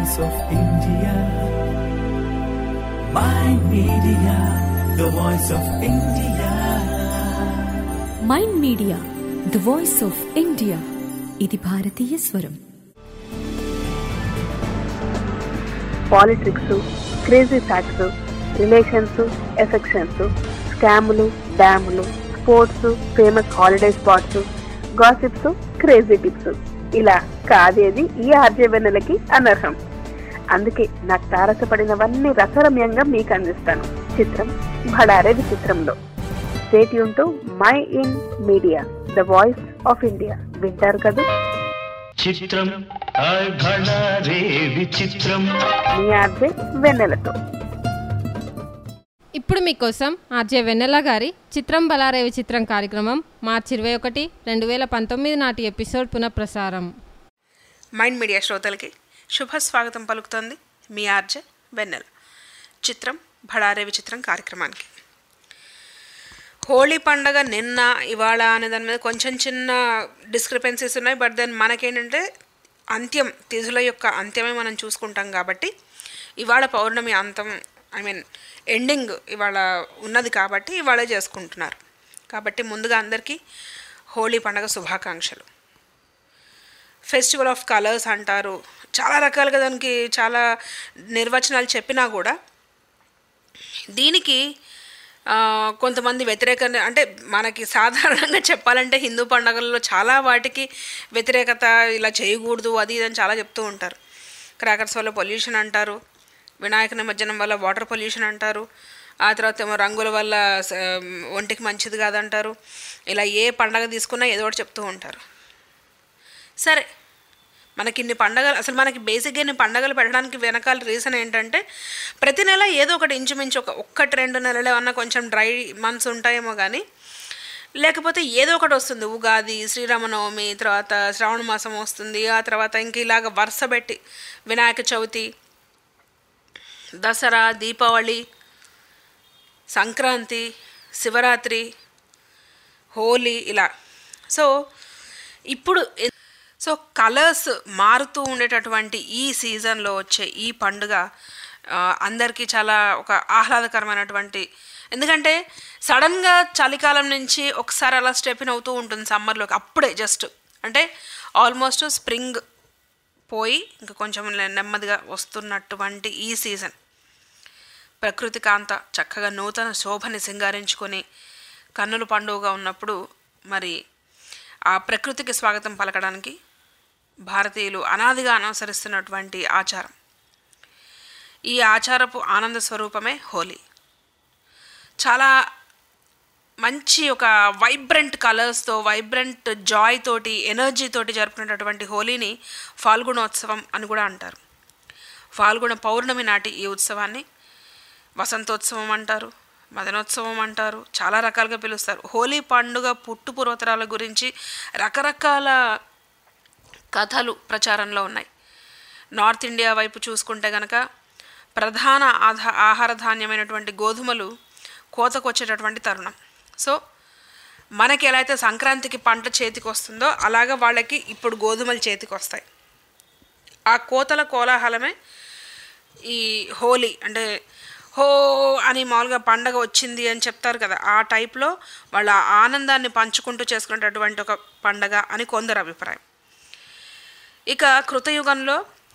voice of India. My media, the voice of India. Mind Media the voice of India ఇది భారతీయ స్వరం politics crazy facts relations affections స్కాములు డ్యాములు sports famous holiday spots gossips crazy tips ఇలా కాదేది ఈ ఆర్జవెన్నెలకి అనర్హం అందుకే నాకు తారసపడినవన్నీ రసరమ్యంగా మీకు అందిస్తాను చిత్రం భడారే విచిత్రంలో స్టేట్ యూన్ Mind Media the voice of India వింటారు కదా చిత్రం అఘన రే విచిత్రం మీ ఆర్జే వెన్నెలతో ఇప్పుడు మీకోసం ఆర్జే వెన్నెల గారి చిత్రం బలారేవి చిత్రం కార్యక్రమం మార్చి ఇరవై ఒకటి రెండు వేల పంతొమ్మిది నాటి ఎపిసోడ్ పునఃప్రసారం మైండ్ మీడియా శ్రోతలకి శుభ స్వాగతం పలుకుతోంది మీ ఆర్జే వెన్నెల చిత్రం భడారే విచిత్రం కార్యక్రమానికి హోళీ పండగ నిన్న ఇవాళ అనే దాని మీద కొంచెం చిన్న డిస్క్రిపెన్సీస్ ఉన్నాయి బట్ దెన్ మనకేంటంటే అంత్యం తిథుల యొక్క అంత్యమే మనం చూసుకుంటాం కాబట్టి ఇవాళ పౌర్ణమి అంతం ఐ మీన్ ఎండింగ్ ఇవాళ ఉన్నది కాబట్టి ఇవాళే చేసుకుంటున్నారు కాబట్టి ముందుగా అందరికీ హోళీ పండగ శుభాకాంక్షలు ఫెస్టివల్ ఆఫ్ కలర్స్ అంటారు చాలా రకాలుగా దానికి చాలా నిర్వచనాలు చెప్పినా కూడా దీనికి ఆ, కొంతమంది వ్యతిరేక అంటే మనకి సాధారణంగా చెప్పాలంటే హిందూ పండుగల్లో చాలా వాటికి వ్యతిరేకత ఇలా చేయకూడదు అది ఇది అని చాలా చెప్తూ ఉంటారు క్రాకర్స్ వల్ల పొల్యూషన్ అంటారు వినాయక నిమజ్జనం వల్ల వాటర్ పొల్యూషన్ అంటారు ఆ తర్వాత ఏమో రంగుల వల్ల స- ఒంటికి మంచిది కాదంటారు ఇలా ఏ పండగ తీసుకున్నా ఏదో ఒకటి చెప్తూ ఉంటారు సరే మనకి ఇన్ని పండగలు అసలు మనకి బేసిక్గా ఇన్ని పండగలు పెట్టడానికి వెనకాల రీజన్ ఏంటంటే ప్రతి నెల ఏదో ఒకటి ఇంచుమించు ఒక ఒక్కటి రెండు నెలలు ఏమన్నా కొంచెం డ్రై మంత్స్ ఉంటాయేమో కానీ లేకపోతే ఏదో ఒకటి వస్తుంది ఉగాది శ్రీరామనవమి తర్వాత శ్రావణ మాసం వస్తుంది ఆ తర్వాత ఇంక ఇలాగ వరుస పెట్టి వినాయక చవితి దసరా దీపావళి సంక్రాంతి శివరాత్రి హోలీ ఇలా సో ఇప్పుడు ఎ- సో కలర్స్ మారుతూ ఉండేటటువంటి ఈ సీజన్లో వచ్చే ఈ పండుగ ఆ, అందరికీ చాలా ఒక ఆహ్లాదకరమైనటువంటి ఎందుకంటే సడన్గా చలికాలం నుంచి ఒకసారి అలా స్టెపిన్ అవుతూ ఉంటుంది సమ్మర్లోకి అప్పుడే జస్ట్ అంటే ఆల్మోస్ట్ స్ప్రింగ్ పోయి ఇంకా కొంచెం నె- నెమ్మదిగా వస్తున్నటువంటి ఈ సీజన్ ప్రకృతి కాంత చక్కగా నూతన శోభని సింగారించుకొని కన్నుల పండుగగా ఉన్నప్పుడు మరి ఆ ప్రకృతికి స్వాగతం పలకడానికి భారతీయులు అనాదిగా అనుసరిస్తున్నటువంటి ఆచారం ఈ ఆచారపు ఆనంద స్వరూపమే హోలీ చాలా మంచి ఒక వైబ్రెంట్ కలర్స్తో వైబ్రెంట్ జాయ్ తోటి ఎనర్జీ తోటి జరుపుకునేటటువంటి హోలీని ఫాల్గుణోత్సవం అని కూడా అంటారు ఫాల్గుణ పౌర్ణమి నాటి ఈ ఉత్సవాన్ని వసంతోత్సవం అంటారు మదనోత్సవం అంటారు చాలా రకాలుగా పిలుస్తారు హోలీ పండుగ పుట్టు పూర్వతరాల గురించి రకరకాల కథలు ప్రచారంలో ఉన్నాయి నార్త్ ఇండియా వైపు చూసుకుంటే గనక ప్రధాన ఆధా ఆహార ధాన్యమైనటువంటి గోధుమలు కోతకొచ్చేటటువంటి తరుణం సో మనకి ఎలా అయితే సంక్రాంతికి పంట చేతికి వస్తుందో అలాగా వాళ్ళకి ఇప్పుడు గోధుమలు చేతికి వస్తాయి ఆ కోతల కోలాహలమే ఈ హోలీ అంటే హో అని మామూలుగా పండగ వచ్చింది అని చెప్తారు కదా ఆ టైప్లో వాళ్ళ ఆనందాన్ని పంచుకుంటూ చేసుకునేటటువంటి ఒక పండగ అని కొందరు అభిప్రాయం ఇక కృతయుగంలో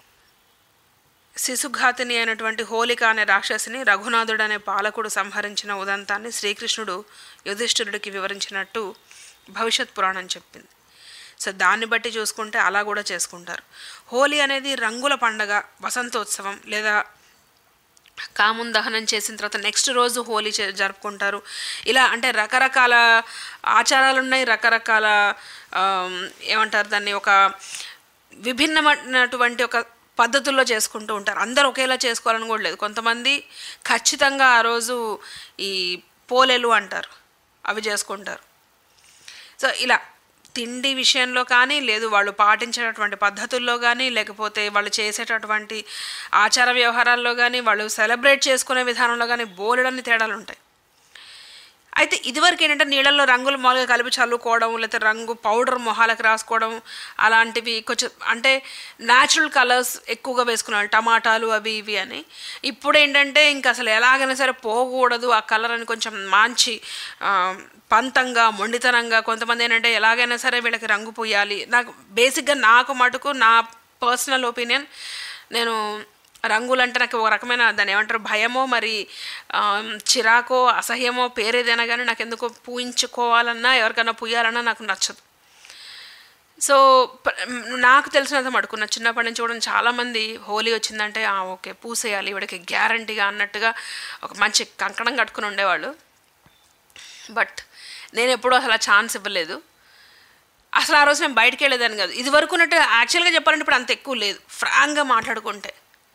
శిశుఘాతిని అయినటువంటి హోలిక అనే రాక్షసిని రఘునాథుడు అనే పాలకుడు సంహరించిన ఉదంతాన్ని శ్రీకృష్ణుడు యుధిష్ఠిరుడికి వివరించినట్టు భవిష్యత్ పురాణం చెప్పింది సో దాన్ని బట్టి చూసుకుంటే అలా కూడా చేసుకుంటారు హోలీ అనేది రంగుల పండగ వసంతోత్సవం లేదా కామున్ దహనం చేసిన తర్వాత నెక్స్ట్ రోజు హోలీ చే- జరుపుకుంటారు ఇలా అంటే రకరకాల ఆచారాలు ఉన్నాయి రకరకాల ఆమ్, ఏమంటారు దాన్ని ఒక విభిన్నమైనటువంటి ఒక పద్ధతుల్లో చేసుకుంటూ ఉంటారు అందరూ ఒకేలా చేసుకోవాలని కూడా లేదు కొంతమంది ఖచ్చితంగా ఆ రోజు ఈ పోలేలు అంటారు అవి చేసుకుంటారు సో ఇలా తిండి విషయంలో కానీ లేదు వాళ్ళు పాటించేటటువంటి పద్ధతుల్లో కానీ లేకపోతే వాళ్ళు చేసేటటువంటి ఆచార వ్యవహారాల్లో కానీ వాళ్ళు సెలబ్రేట్ చేసుకునే విధానంలో కానీ బోలెడన్ని తేడాలు ఉంటాయి అయితే ఇదివరకు ఏంటంటే నీళ్ళల్లో రంగులు మామూలుగా కలిపి చల్లుకోవడం లేకపోతే రంగు పౌడర్ మొహాలకు రాసుకోవడం అలాంటివి కొంచెం అంటే న్యాచురల్ కలర్స్ ఎక్కువగా వేసుకున్నాను టమాటాలు అవి ఇవి అని ఇప్పుడు ఏంటంటే ఇంకా అసలు ఎలాగైనా సరే పోకూడదు ఆ కలర్ అని కొంచెం మంచి ఆ, పంతంగా మొండితనంగా కొంతమంది ఏంటంటే ఎలాగైనా సరే వీళ్ళకి రంగు పూయాలి నాకు బేసిక్గా నాకు మటుకు నా పర్సనల్ ఒపీనియన్ నేను రంగులు అంటే నాకు ఒక రకమైన దాన్ని ఏమంటారు భయమో మరి ఆ, చిరాకో అసహ్యమో పేరేదైనా కానీ నాకు ఎందుకో పూయించుకోవాలన్నా ఎవరికైనా పూయాలన్నా నాకు నచ్చదు సో ప- నాకు తెలిసినంత మటుకు నా చిన్నప్పటి నుంచి కూడా చాలామంది హోలీ వచ్చిందంటే "ఆ, ఓకే పూసేయాలి ఇవిడికి గ్యారంటీగా అన్నట్టుగా ఒక మంచి కంకణం కట్టుకుని ఉండేవాళ్ళు బట్ నేను ఎప్పుడూ అసలు ఆ ఛాన్స్ ఇవ్వలేదు అసలు ఆ రోజు నేను బయటికి వెళ్ళేదాన్ని కాదు ఇది వరకు ఉన్నట్టు యాక్చువల్గా చెప్పాలంటే ఇప్పుడు అంత ఎక్కువ లేదు ఫ్రాంక్గా మాట్లాడుకుంటే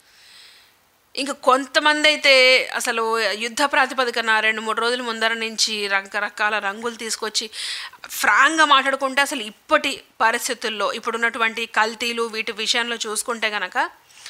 ఇంకా కొంతమంది అయితే అసలు యుద్ధ ప్రాతిపదికన రెండు మూడు రోజుల ముందర నుంచి రకరకాల రంగులు తీసుకొచ్చి ఫ్రాంక్గా మాట్లాడుకుంటే అసలు ఇప్పటి పరిస్థితుల్లో ఇప్పుడున్నటువంటి కల్తీలు వీటి విషయంలో చూసుకుంటే కనుక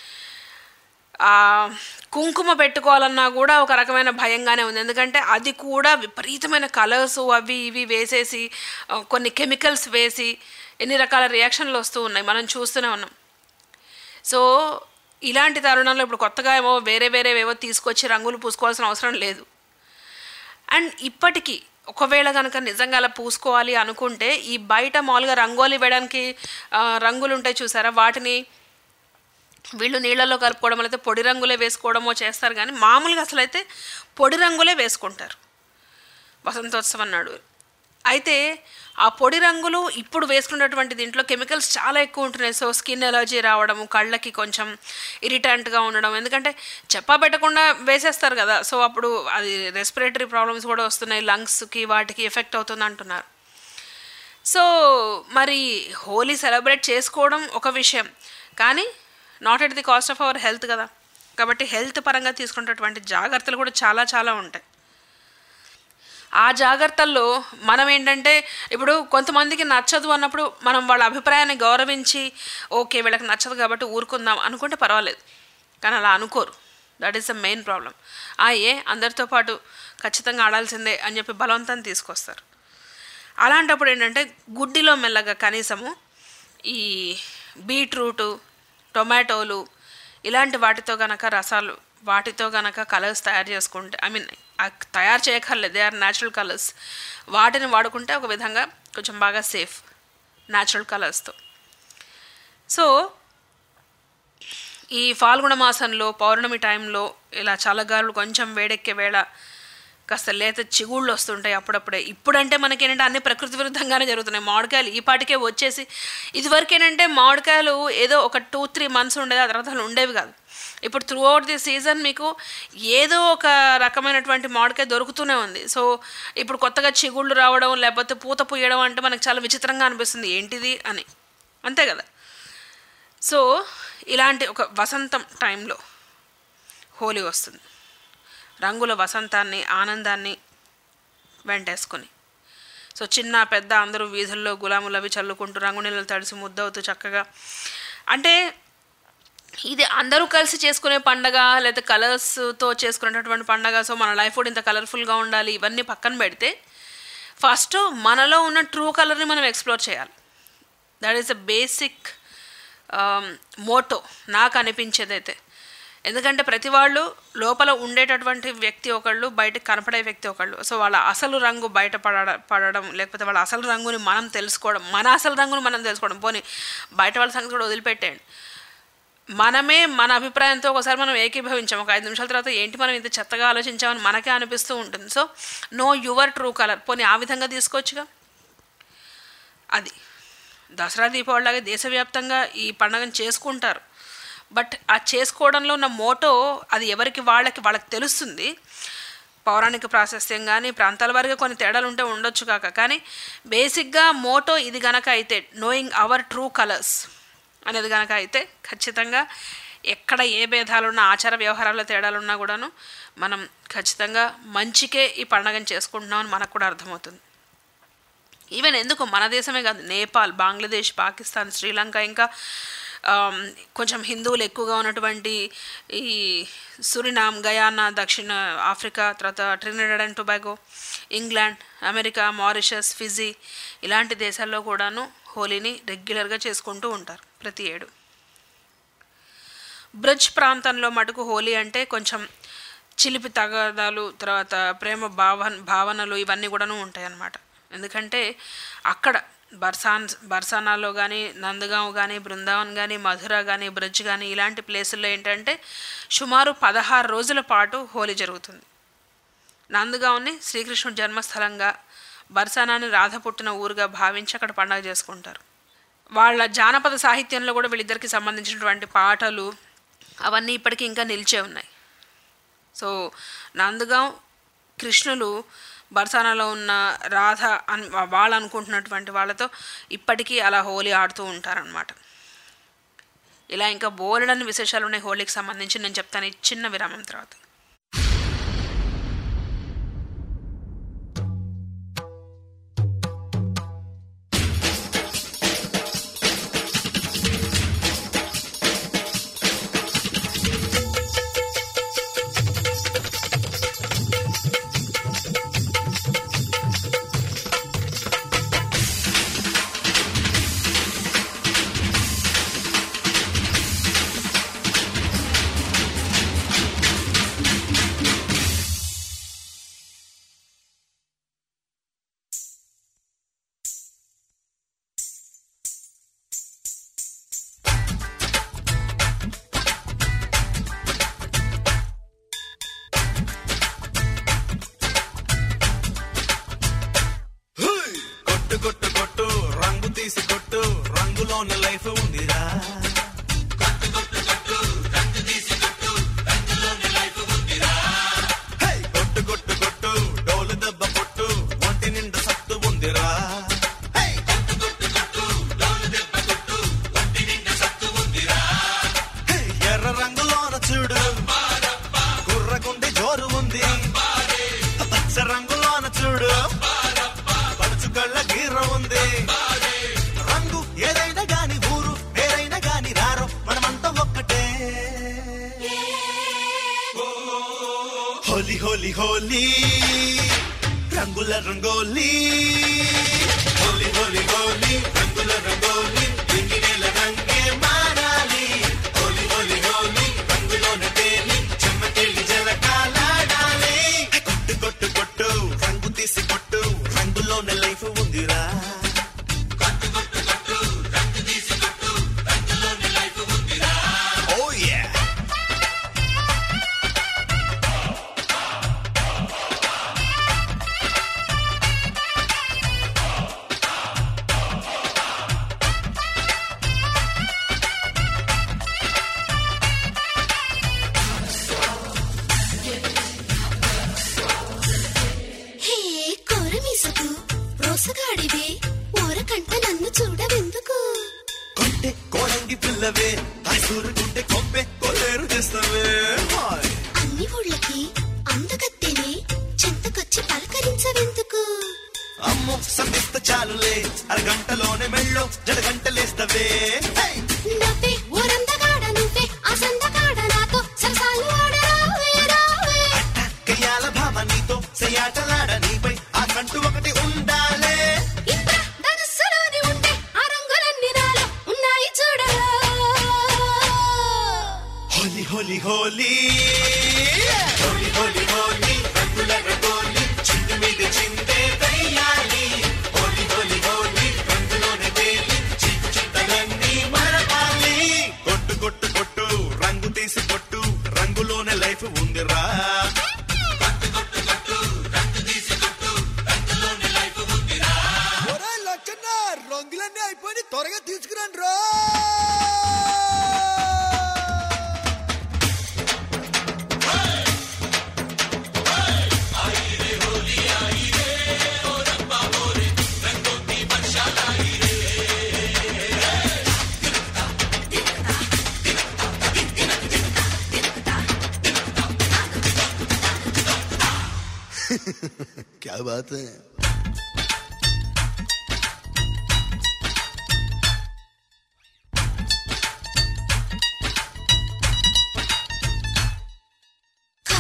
ఆ, కుంకుమ పెట్టుకోవాలన్నా కూడా ఒక రకమైన భయంగానే ఉంది ఎందుకంటే అది కూడా విపరీతమైన కలర్స్ అవి ఇవి వేసేసి ఆ, కొన్ని కెమికల్స్ వేసి ఎన్ని రకాల రియాక్షన్లు వస్తూ ఉన్నాయి మనం చూస్తూనే ఉన్నాం సో ఇలాంటి తరుణంలో ఇప్పుడు కొత్తగా ఏమో వేరే వేరేవేవో తీసుకొచ్చి రంగులు పూసుకోవాల్సిన అవసరం లేదు అండ్ ఇప్పటికీ ఒకవేళ కనుక నిజంగా అలా పూసుకోవాలి అనుకుంటే ఈ బయట మామూలుగా రంగోలి వేయడానికి ఆ, రంగులు ఉంటాయి చూసారా వాటిని వీళ్ళు నీళ్ళల్లో కలుపుకోవడం అయితే పొడి రంగులే వేసుకోవడమో చేస్తారు కానీ మామూలుగా అసలు అయితే పొడి రంగులే వేసుకుంటారు వసంతోత్సవం నాడు అయితే ఆ పొడి రంగులు ఇప్పుడు వేసుకున్నటువంటి దీంట్లో కెమికల్స్ చాలా ఎక్కువ ఉంటున్నాయి సో స్కిన్ ఎలర్జీ రావడము కళ్ళకి కొంచెం ఇరిటెంట్గా ఉండడం ఎందుకంటే చెప్పా పెట్టకుండా వేసేస్తారు కదా సో అప్పుడు అది రెస్పిరేటరీ ప్రాబ్లమ్స్ కూడా వస్తున్నాయి లంగ్స్కి వాటికి ఎఫెక్ట్ అవుతుంది అంటున్నారు సో మరి హోలీ సెలబ్రేట్ చేసుకోవడం ఒక విషయం కానీ not at the cost of our health కదా కాబట్టి హెల్త్ పరంగా తీసుకున్నటువంటి జాగ్రత్తలు కూడా చాలా చాలా ఉంటాయి ఆ జాగ్రత్తల్లో మనం ఏంటంటే ఇప్పుడు కొంతమందికి నచ్చదు అన్నప్పుడు మనం వాళ్ళ అభిప్రాయాన్ని గౌరవించి ఓకే వీళ్ళకి నచ్చదు కాబట్టి ఊరుకుందాం అనుకుంటే పర్వాలేదు కానీ అలా అనుకోరు that is the main problem ఆ ఏ అందరితో పాటు ఖచ్చితంగా ఆడాల్సిందే అని చెప్పి బలవంతాన్ని తీసుకొస్తారు అలాంటప్పుడు ఏంటంటే గుడ్డిలో మెల్లగా కనీసము ఈ బీట్రూటు టొమాటోలు ఇలాంటి వాటితో గనక రసాలు వాటితో గనక కలర్స్ తయారు చేసుకుంటే ఐ మీన్ తయారు చేయక్కర్లేదు దే ఆర్ న్యాచురల్ కలర్స్ వాటిని వాడుకుంటే ఒక విధంగా కొంచెం బాగా సేఫ్ న్యాచురల్ కలర్స్తో సో ఈ ఫాల్గుణ మాసంలో పౌర్ణమి టైంలో ఇలా చల్లగాలులు కొంచెం వేడెక్కే వేళ కాస్త లేత చిగుళ్ళు వస్తుంటాయి అప్పుడప్పుడే ఇప్పుడంటే మనకేంటంటే అన్ని ప్రకృతి విరుద్ధంగానే జరుగుతున్నాయి మామిడికాయలు ఈ పాటికే వచ్చేసి ఇదివరకు ఏంటంటే మామిడికాయలు ఏదో ఒక టూ త్రీ మంత్స్ ఉండేది ఆ తర్వాత అసలు ఉండేవి కాదు ఇప్పుడు త్రూ అవుట్ ది సీజన్ మీకు ఏదో ఒక రకమైనటువంటి మామిడికాయ దొరుకుతూనే ఉంది సో ఇప్పుడు కొత్తగా చిగుళ్ళు రావడం లేకపోతే పూత పూయడం అంటే మనకు చాలా విచిత్రంగా అనిపిస్తుంది ఏంటిది అని అంతే కదా సో ఇలాంటి ఒక వసంతం టైంలో హోలీ వస్తుంది రంగుల వసంతాన్ని ఆనందాన్ని వెంటేసుకొని సో చిన్న పెద్ద అందరూ వీధుల్లో గులాములు అవి చల్లుకుంటూ రంగు నీళ్ళు తడిసి ముద్దవుతూ చక్కగా అంటే ఇది అందరూ కలిసి చేసుకునే పండగ లేదా కలర్స్తో చేసుకునేటటువంటి పండగ సో మన లైఫ్ కూడా ఇంత కలర్ఫుల్గా ఉండాలి ఇవన్నీ పక్కన పెడితే ఫస్ట్ మనలో ఉన్న ట్రూ కలర్ని మనం ఎక్స్ప్లోర్ చేయాలి that is a basic motto నాకు అనిపించేదైతే ఎందుకంటే ప్రతి వాళ్ళు లోపల ఉండేటటువంటి వ్యక్తి ఒకళ్ళు బయటకు కనపడే వ్యక్తి ఒకళ్ళు సో వాళ్ళ అసలు రంగు బయట పడ పడడం లేకపోతే వాళ్ళ అసలు రంగుని మనం తెలుసుకోవడం మన అసలు రంగుని మనం తెలుసుకోవడం పోనీ బయట వాళ్ళ సంగతి కూడా వదిలిపెట్టేయండి మనమే మన అభిప్రాయంతో ఒకసారి మనం ఏకీభవించాం ఒక ఐదు నిమిషాల తర్వాత ఏంటి మనం ఇంత చెత్తగా ఆలోచించామని మనకే అనిపిస్తూ ఉంటుంది so know your true colour పోనీ ఆ విధంగా తీసుకోవచ్చుగా అది దసరా దీపావళిలాగే దేశవ్యాప్తంగా ఈ పండుగను చేసుకుంటారు బట్ ఆ చేసుకోవడంలో ఉన్న మోటో అది ఎవరికి వాళ్ళకి వాళ్ళకి తెలుస్తుంది పౌరాణిక ప్రాశస్త్యం కానీ ప్రాంతాల వారిగా కొన్ని తేడాలు ఉంటే ఉండొచ్చు కాక కానీ బేసిక్గా మోటో ఇది గనక అయితే నోయింగ్ అవర్ ట్రూ కలర్స్ అనేది గనక అయితే ఖచ్చితంగా ఎక్కడ ఏ భేదాలున్నా ఆచార వ్యవహారాల తేడాలున్నా కూడాను మనం ఖచ్చితంగా మంచికే ఈ పండగను చేసుకుంటున్నామని మనకు కూడా అర్థమవుతుంది ఈవెన్ ఎందుకు మన దేశమే కాదు నేపాల్ బంగ్లాదేశ్ పాకిస్తాన్ శ్రీలంక ఇంకా ఆమ్, కొంచెం హిందువులు ఎక్కువగా ఉన్నటువంటి ఈ సురినామ్ గయానా దక్షిణ ఆఫ్రికా తర్వాత Trinidad and Tobago England America Mauritius Fiji ఇలాంటి దేశాల్లో కూడాను హోలీని రెగ్యులర్గా చేసుకుంటూ ఉంటారు ప్రతి ఏడు బ్రిడ్జ్ ప్రాంతంలో మటుకు హోలీ అంటే కొంచెం చిలిపి తగాదాలు తర్వాత ప్రేమ భావన భావనలు ఇవన్నీ కూడాను ఉంటాయి అన్నమాట ఎందుకంటే అక్కడ బర్సాన్ బర్సానాలో కానీ నందగాంవ్ కానీ బృందావన్ కానీ మధుర కానీ బ్రిడ్జ్ కానీ ఇలాంటి ప్లేసుల్లో ఏంటంటే సుమారు పదహారు రోజుల పాటు హోలీ జరుగుతుంది నందగాంని శ్రీకృష్ణుడి జన్మస్థలంగా బర్సానాన్ని రాధ పుట్టిన ఊరుగా భావించి అక్కడ పండగ చేసుకుంటారు వాళ్ళ జానపద సాహిత్యంలో కూడా వీళ్ళిద్దరికి సంబంధించినటువంటి పాటలు అవన్నీ ఇప్పటికీ ఇంకా నిలిచే ఉన్నాయి సో నందగాం కృష్ణులు బర్సానాలో ఉన్న రాధ అన్ వాళ్ళు అనుకుంటున్నటువంటి వాళ్ళతో ఇప్పటికీ అలా హోలీ ఆడుతూ ఉంటారనమాట ఇలా ఇంకా బోలెడని విశేషాలు ఉన్నాయి హోలీకి సంబంధించి నేను చెప్తాను ఈ చిన్న విరామం తర్వాత కొట్టు కొట్టు కొట్టు రంగు తీసి కొట్టు రంగులోని లైఫ్ ఉందిరా హే! కొట్టు కొట్టు కొట్టు డోలు దెబ్బ కొట్టు ఒంటి నిండా సత్తు ఉందిరా హే! హే! ఎర్ర రంగులోన చూడు కుర్రగుండి జోరు ఉంది పచ్చ రంగులోన చూడు పడుచు కళ్ళ గీర ఉంది రంగు ఏదైనా గాని ఊరు వేరైనా గాని రారు మనమంతా ఒక్కటే హోలీ హోలీ హోలీ రంగుల రంగోలీ హోలీ హోలీ హోలీ రంగుల రంగోలీ రింగినేల రంగే మారాలి హోలీ హోలీ హోలీ రంగులోన తేలి చెమ్మకెళ్ళి జలకాలాడాలి కొట్టు కొట్టు కొట్టు రంగు తీసి కొట్టు రంగులోన లైఫ్ ఉందిరా Oh yeah! హే కోరమీసకు రోసగాడివే ఓరకంట నన్ను చూడవెందుకు కొంటే కోడంగి పిల్లవే తాసూరుకుంటే కొబ్బే కొల్లేరు చేస్తావే హాయ్ అన్ని ఊళ్ళకి అందగత్తెనే చెంతకొచ్చి పలకరించవెందుకు అమ్మో సంధిస్త చాలులే అరగంటలోనే మెళ్ళో జడగంటలేస్తవే హై! నవ్వే ఓరందగాడ నువ్వే ఆ సందగాడ నాతో సరసాలు ఆడరావే రావే కయ్యాల భావ నీతో సయాటలాడ నీపై ఆ కంటూ ఒకటి ఉండాలే ఇంద్ర ధనుస్సులోని ఉంటే ఆ రంగులన్నీ నాలో ఉన్నాయి చూడరా హోలీ హోలీ హోలీ హోలీ హోలీ హోలీ రంగుల రంగోలి చిందు మీద చిందే వెయ్యాలి హోలీ హోలీ హోలీ రంగులోనే తేలి చిక్కు చింతలన్నీ మరపాలి కొట్టు కొట్టు కొట్టు రంగు తీసి కొట్టు రంగులోనే లైఫ్ ఉందిరా రంగులన్నీ అయిపోయి త్వరగా తీసుకురండి రా क्या बात है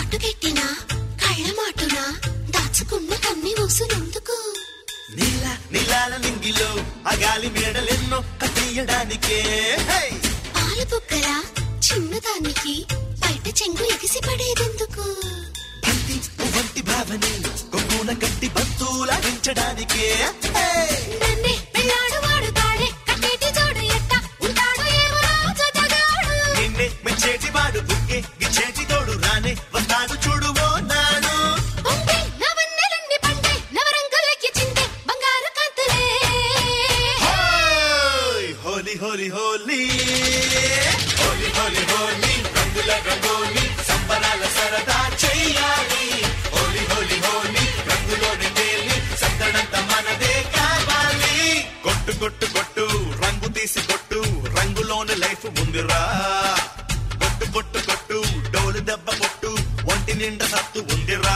కట్టుకెట్టిన కళ్ళ మాటున దాచుకున్న కన్ని ఊసులెందుకు నీల నీలాల నింగిలో ఆ గాలి మేడలెన్నో కట్టేయడానికే హే! పాలు బుగ్గల చిన్నదానికి బయట చెంగు ఎగిసి పడేదెందుకు బంతి వంటి భావని కొమ్మున గట్టి బంతులాగించడానికే హే! నన్నే పెళ్ళాడు వాడు తాడే కట్టేటి జోడు ఎట్ట ఉంటాడు ఏమో రాజతగాడు నిన్నే మెచ్చేటి వాడు బుక్కే గిచ్చేటి తోడు రానే వస్తాడు చూడు ఓ నాడు పొంగే నవన్నెలన్ని పండే నవరంగులకి చిందే బంగారు కాంతులే హోయ్! హోలీ హోలీ హోలీ హోలీ హోలీ హోలీ రంగుల రంగోలి సంబరాల సరదా చెయ్యాలి హోలీ హోలీ హోలీ రంగులోని తేలి సందడంత మనదే కావాలి కొట్టు కొట్టు కొట్టు రంగు తీసి కొట్టు రంగులోని లైఫ్ ఉందిరా కొట్టు కొట్టు కొట్టు డోలు దెబ్బ కొట్టు ఒంటి నిండా సత్తు ఉందిరా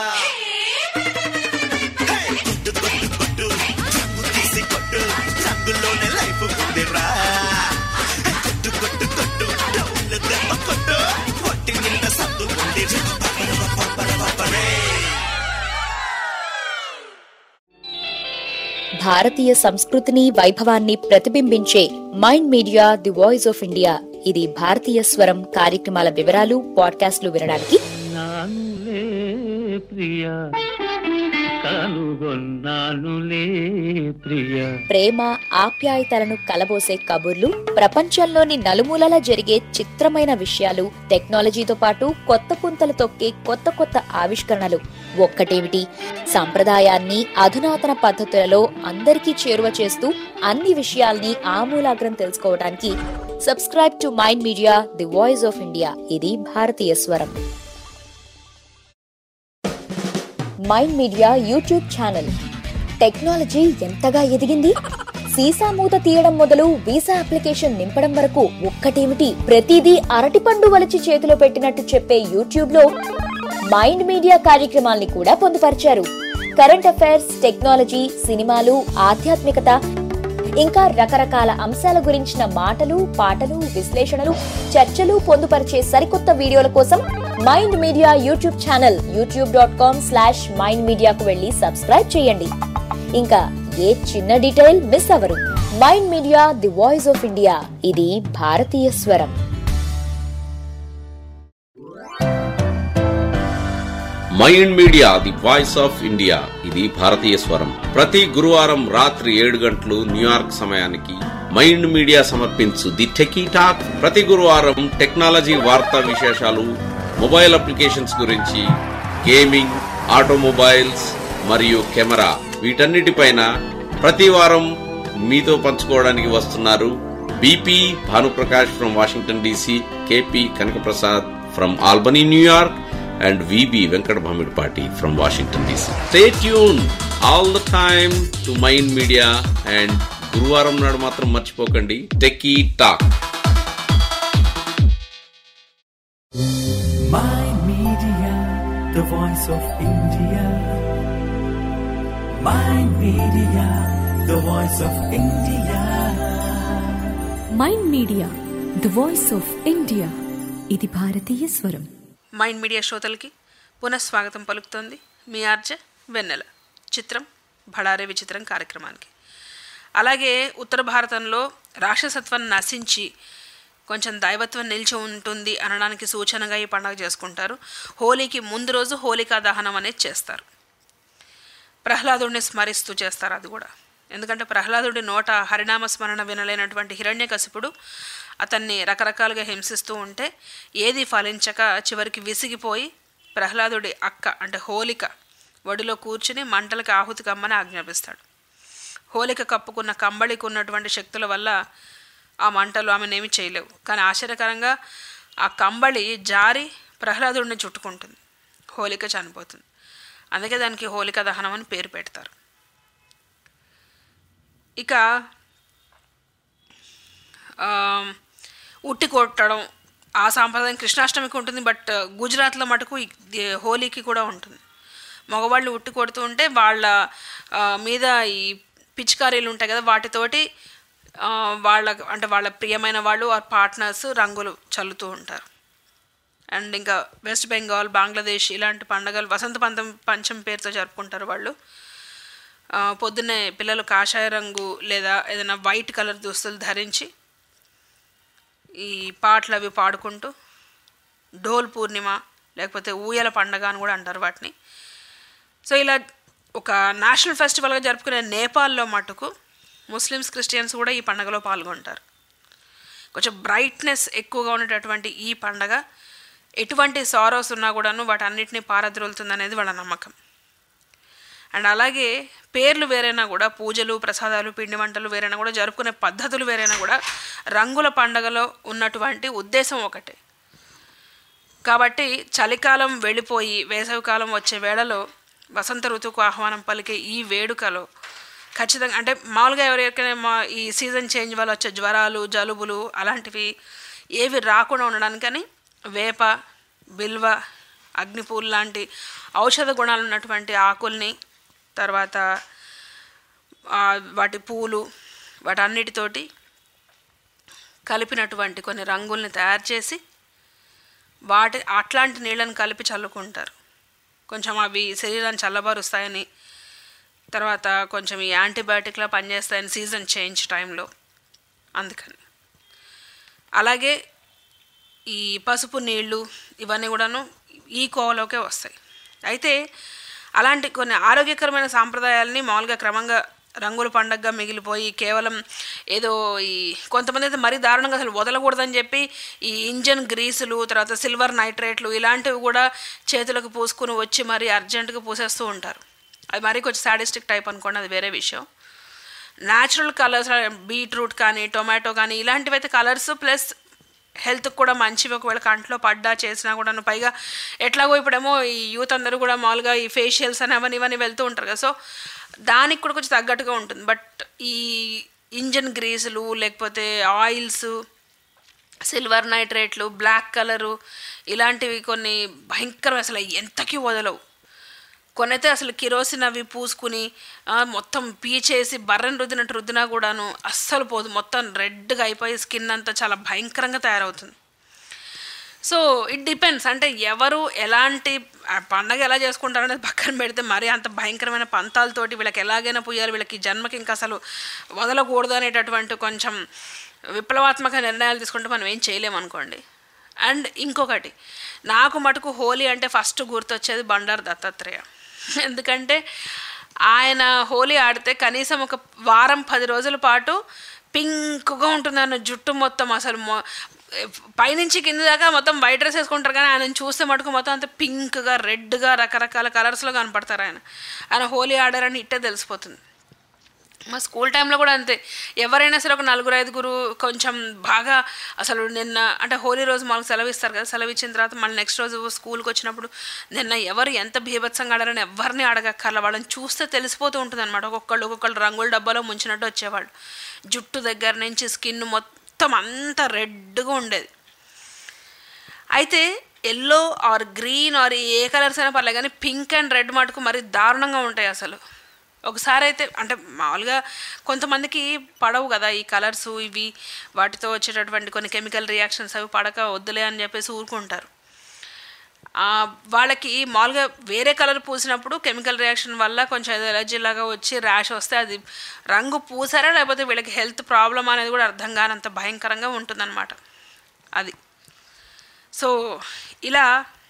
హే! కొట్టు కొట్టు కొట్టు రంగు తీసి కొట్టు రంగులోనే లైఫ్ ఉందిరా కొట్టు కొట్టు కొట్టు డోలు దెబ్బ కొట్టు ఒంటి నిండా సత్తు ఉందిరా పపర పపర పపరే. భారతీయ సంస్కృతిని వైభవాన్ని ప్రతిబింబించే Mind Media the voice of India ఇది భారతీయ స్వరం కార్యక్రమాల వివరాలు పాడ్కాస్ట్లు వినడానికి నానులే ప్రియ కనుగొన్నానులే ప్రియ ప్రేమ ఆప్యాయతలను కలబోసే కబుర్లు ప్రపంచంలోని నలుమూలలా జరిగే చిత్రమైన విషయాలు టెక్నాలజీతో పాటు కొత్త పుంతలు తొక్కే కొత్త కొత్త ఆవిష్కరణలు ఒక్కటేమిటి సంప్రదాయాన్ని అధునాతన పద్ధతులలో అందరికీ చేరువ చేస్తూ అన్ని విషయాల్ని ఆమూలాగ్రం తెలుసుకోవడానికి subscribe to Mind Media the voice of India ఇది భారతీయ స్వరం Mind Media YouTube channel technology ఎంతగా ఎదిగింది సీసా మూత తీయడం మొదలు వీసా అప్లికేషన్ నింపడం వరకు ఒక్కటేమిటి ప్రతిదీ అరటిపండు వలిచి చేతిలో పెట్టినట్టు చెప్పే యూట్యూబ్ లో మైండ్ మీడియా కార్యక్రమాల్ని కూడా పొందుపరిచారు కరెంట్ అఫైర్స్ టెక్నాలజీ సినిమాలు ఆధ్యాత్మికత ఇంకా రకరకాల అంశాల గురించిన మాటలు పాటలు విశ్లేషణలు చర్చలు పొందుపరిచే సరికొత్త వీడియోల కోసం Mind Media YouTube channel YouTube dot com slash Mind మీడియాకు వెళ్ళి సబ్స్క్రైబ్ చేయండి ఇంకా ఏ చిన్న డీటెయిల్ మిస్ అవ్వరు Mind Media the voice of India ఇది భారతీయ స్వరం Mind Media the voice of India ఇది భారతీయ స్వరం ప్రతి గురువారం రాత్రి ఏడు గంటలు న్యూయార్క్ సమయానికి మైండ్ మీడియా సమర్పించు ది టెకీ టాక్ ప్రతి గురువారం టెక్నాలజీ వార్తా విశేషాలు మొబైల్ అప్లికేషన్స్ గురించి గేమింగ్ ఆటోమొబైల్స్ మరియు కెమెరా వీటన్నిటిపైన ప్రతి వారం మీతో పంచుకోవడానికి వస్తున్నారు BP Bhanuprakash from Washington DC KP Kanakaprasad from Albany New York and VB Venkat Bhamidpati from Washington DC. Stay tuned all the time to Mind Media and గురువారం నాడు మాత్రం మర్చిపోకండి techie talk Mind Media, the voice of India. Mind Media, the voice of India. Mind Media the voice of India ఇది భారతీయ స్వరం Mind media శ్రోతలకి పునఃస్వాగతం పలుకుతోంది మీ ఆర్జె వెన్నెల చిత్రం భడారే విచిత్రం కార్యక్రమానికి అలాగే ఉత్తర భారతంలో రాక్షసత్వం నశించి కొంచెం దైవత్వం నిలిచి ఉంటుంది అనడానికి సూచనగా ఈ పండుగ చేసుకుంటారు హోలీకి ముందు రోజు హోలికా దహనం అనేది చేస్తారు ప్రహ్లాదుడిని స్మరిస్తూ చేస్తారు అది కూడా ఎందుకంటే ప్రహ్లాదుడి నోట హరినామ స్మరణ వినలేనటువంటి హిరణ్యకశిపుడు అతన్ని రకరకాలుగా హింసిస్తూ ఉంటే ఏది ఫలించక చివరికి విసిగిపోయి ప్రహ్లాదుడి అక్క అంటే హోలిక ఒడిలో కూర్చుని మంటలకి ఆహుతి కమ్మని ఆజ్ఞాపిస్తాడు హోలిక కప్పుకున్న కంబళికి ఉన్నటువంటి శక్తుల వల్ల ఆ మంటలు ఆమెనేమి చేయలేవు కానీ ఆశ్చర్యకరంగా ఆ కంబళి జారి ప్రహ్లాదుడిని చుట్టుకుంటుంది హోలిక చనిపోతుంది అందుకే దానికి హోలిక దహనం అని పేరు పెడతారు ఇక ఆ, ఉట్టి కొట్టడం ఆ సాంప్రదాయం కృష్ణాష్టమికి ఉంటుంది బట్ గుజరాత్లో మటుకు ఈ- ది- హోలీకి కూడా ఉంటుంది మగవాళ్ళు ఉట్టి కొడుతూ ఉంటే వాళ్ళ ఆ, మీద ఈ పిచికారీలు ఉంటాయి కదా వాటితోటి ఆ, వాళ్ళ అంటే వాళ్ళ ప్రియమైన వాళ్ళు ఆ పార్ట్నర్స్ రంగులు చల్లుతూ ఉంటారు అండ్ ఇంకా వెస్ట్ బెంగాల్ బంగ్లాదేశ్ ఇలాంటి పండగలు వసంత పంతం పంచం పేరుతో జరుపుకుంటారు వాళ్ళు ఆ, పొద్దున్నే పిల్లలు కాషాయ రంగు లేదా ఏదైనా వైట్ కలర్ దుస్తులు ధరించి ఈ పాటలు అవి పాడుకుంటూ డోల్ పూర్ణిమ లేకపోతే ఊయల పండగ అని కూడా అంటారు వాటిని సో ఇలా ఒక నేషనల్ ఫెస్టివల్గా జరుపుకునే నేపాల్లో మటుకు ముస్లిమ్స్ క్రిస్టియన్స్ కూడా ఈ పండగలో పాల్గొంటారు కొంచెం బ్రైట్నెస్ ఎక్కువగా ఉండేటటువంటి ఈ పండగ ఎటువంటి సారోస్ ఉన్నా కూడాను వాటన్నిటిని పారద్రోలుతుంది అనేది వాళ్ళ నమ్మకం అండ్ అలాగే పేర్లు వేరైనా కూడా పూజలు ప్రసాదాలు పిండి వంటలు వేరైనా కూడా జరుపుకునే పద్ధతులు వేరైనా కూడా రంగుల పండగలో ఉన్నటువంటి ఉద్దేశం ఒకటే కాబట్టి చలికాలం వెళ్ళిపోయి వేసవికాలం వచ్చే వేళలో వసంత ఋతువుకు ఆహ్వానం పలికే ఈ వేడుకలో ఖచ్చితంగా అంటే మామూలుగా ఎవరికైనా మా ఈ సీజన్ చేంజ్ వల్ల వచ్చే జ్వరాలు జలుబులు అలాంటివి ఏవి రాకుండా ఉండడానికని వేప బిల్వ అగ్నిపూలు లాంటి ఔషధ గుణాలు ఉన్నటువంటి ఆకుల్ని తర్వాత ఆ, వాటి పూలు వాటన్నిటితోటి కలిపినటువంటి కొన్ని రంగుల్ని తయారు చేసి వాటి అట్లాంటి నీళ్ళని కలిపి చల్లుకుంటారు కొంచెం అవి శరీరాన్ని చల్లబరుస్తాయని తర్వాత కొంచెం ఈ యాంటీబయాటిక్లా పనిచేస్తాయని సీజన్ చేంజ్ టైంలో అందుకని అలాగే ఈ పసుపు నీళ్ళు ఇవన్నీ కూడాను ఈ కోవలోకే వస్తాయి అయితే అలాంటి కొన్ని ఆరోగ్యకరమైన సాంప్రదాయాలని మామూలుగా క్రమంగా రంగుల పండగగా మిగిలిపోయి కేవలం ఏదో ఈ కొంతమంది అయితే మరీ దారుణంగా అసలు వదలకూడదని చెప్పి ఈ ఇంజన్ గ్రీసులు తర్వాత సిల్వర్ నైట్రేట్లు ఇలాంటివి కూడా చేతులకు పూసుకుని వచ్చి మరీ అర్జెంటుగా పూసేస్తూ ఉంటారు అది మరీ కొంచెం సాడిస్టిక్ టైప్ అనుకోండి అది వేరే విషయం న్యాచురల్ కలర్స్ బీట్రూట్ కానీ టొమాటో కానీ ఇలాంటివి అయితే కలర్స్ ప్లస్ హెల్త్కి కూడా మంచివి ఒకవేళ కంట్లో పడ్డా చేసినా కూడా పైగా ఎట్లాగో ఇప్పుడేమో ఈ యూత్ అందరూ కూడా మామూలుగా ఈ ఫేషియల్స్ అని అవన్నీ ఇవన్నీ వెళ్తూ ఉంటారు కదా సో దానికి కూడా కొంచెం తగ్గట్టుగా ఉంటుంది బట్ ఈ ఇంజన్ గ్రీసులు లేకపోతే ఆయిల్స్ సిల్వర్ నైట్రేట్లు బ్లాక్ కలరు ఇలాంటివి కొన్ని భయంకరం అసలు ఎంతకి వదలవు కొన్ని అయితే అసలు కిరోసిన్ అవి పూసుకుని ఆ, మొత్తం పీచేసి బర్రెని రుద్దినట్టు రుద్దినా కూడాను అస్సలు పోదు మొత్తం రెడ్గా అయిపోయి స్కిన్ అంతా చాలా భయంకరంగా తయారవుతుంది సో ఇట్ డిపెండ్స్ అంటే ఎవరు ఎలాంటి ఆ పండగ ఎలా చేసుకుంటారు అనేది పక్కన పెడితే మరీ అంత భయంకరమైన పంతాలతోటి వీళ్ళకి ఎలాగైనా పోయాలి వీళ్ళకి ఈ జన్మకి ఇంకా అసలు వదలకూడదు అనేటటువంటి కొంచెం విప్లవాత్మక నిర్ణయాలు తీసుకుంటే మనం ఏం చేయలేము అనుకోండి అండ్ ఇంకొకటి నాకు మటుకు హోలీ అంటే ఫస్ట్ గుర్తొచ్చేది బండారు దత్తాత్రేయ ఎందుకంటే ఆయన హోలీ ఆడితే కనీసం ఒక వారం పది రోజుల పాటు పింక్గా ఉంటుంది ఆయన జుట్టు మొత్తం అసలు మొ- పైనుంచి కింద దాకా మొత్తం వైట్ డ్రెస్ వేసుకుంటారు కానీ ఆయన చూస్తే మటుకు మొత్తం అంత పింక్గా రెడ్గా రకరకాల కలర్స్లో కనపడతారు ఆయన ఆయన హోలీ ఆడారని ఇట్టే తెలిసిపోతుంది మా స్కూల్ టైంలో కూడా అంతే ఎవరైనా సరే ఒక నలుగురు ఐదుగురు కొంచెం బాగా అసలు నిన్న అంటే హోలీ రోజు మాకు సెలవు ఇస్తారు కదా సెలవు ఇచ్చిన తర్వాత మళ్ళీ నెక్స్ట్ రోజు స్కూల్కి వచ్చినప్పుడు నిన్న ఎవరు ఎంత బీభత్సంగా ఆడారని ఎవరిని అడగక్కర్ల వాళ్ళని చూస్తే తెలిసిపోతూ ఉంటుంది అనమాట ఒక్కొక్కళ్ళు ఒక్కొక్కళ్ళు రంగుల డబ్బాలో ముంచినట్టు వచ్చేవాళ్ళు జుట్టు దగ్గర నుంచి స్కిన్ మొత్తం అంతా రెడ్గా ఉండేది అయితే ఎల్లో ఆర్ గ్రీన్ ఆర్ ఏ కలర్స్ అయినా పర్లేదు కానీ పింక్ అండ్ రెడ్ మటుకు మరి దారుణంగా ఉంటాయి అసలు ఒకసారి అయితే అంటే మామూలుగా కొంతమందికి పడవు కదా ఈ కలర్స్ ఇవి వాటితో వచ్చేటటువంటి కొన్ని కెమికల్ రియాక్షన్స్ అవి పడక వద్దులే అని చెప్పేసి ఊరుకుంటారు ఆ, వాళ్ళకి మామూలుగా వేరే కలర్ పూసినప్పుడు కెమికల్ రియాక్షన్ వల్ల కొంచెం ఏదో ఎలర్జీ లాగా వచ్చి ర్యాష్ వస్తే అది రంగు పూసారా లేకపోతే వీళ్ళకి హెల్త్ ప్రాబ్లం అనేది కూడా అర్థం కానంత భయంకరంగా ఉంటుందన్నమాట అది సో ఇలా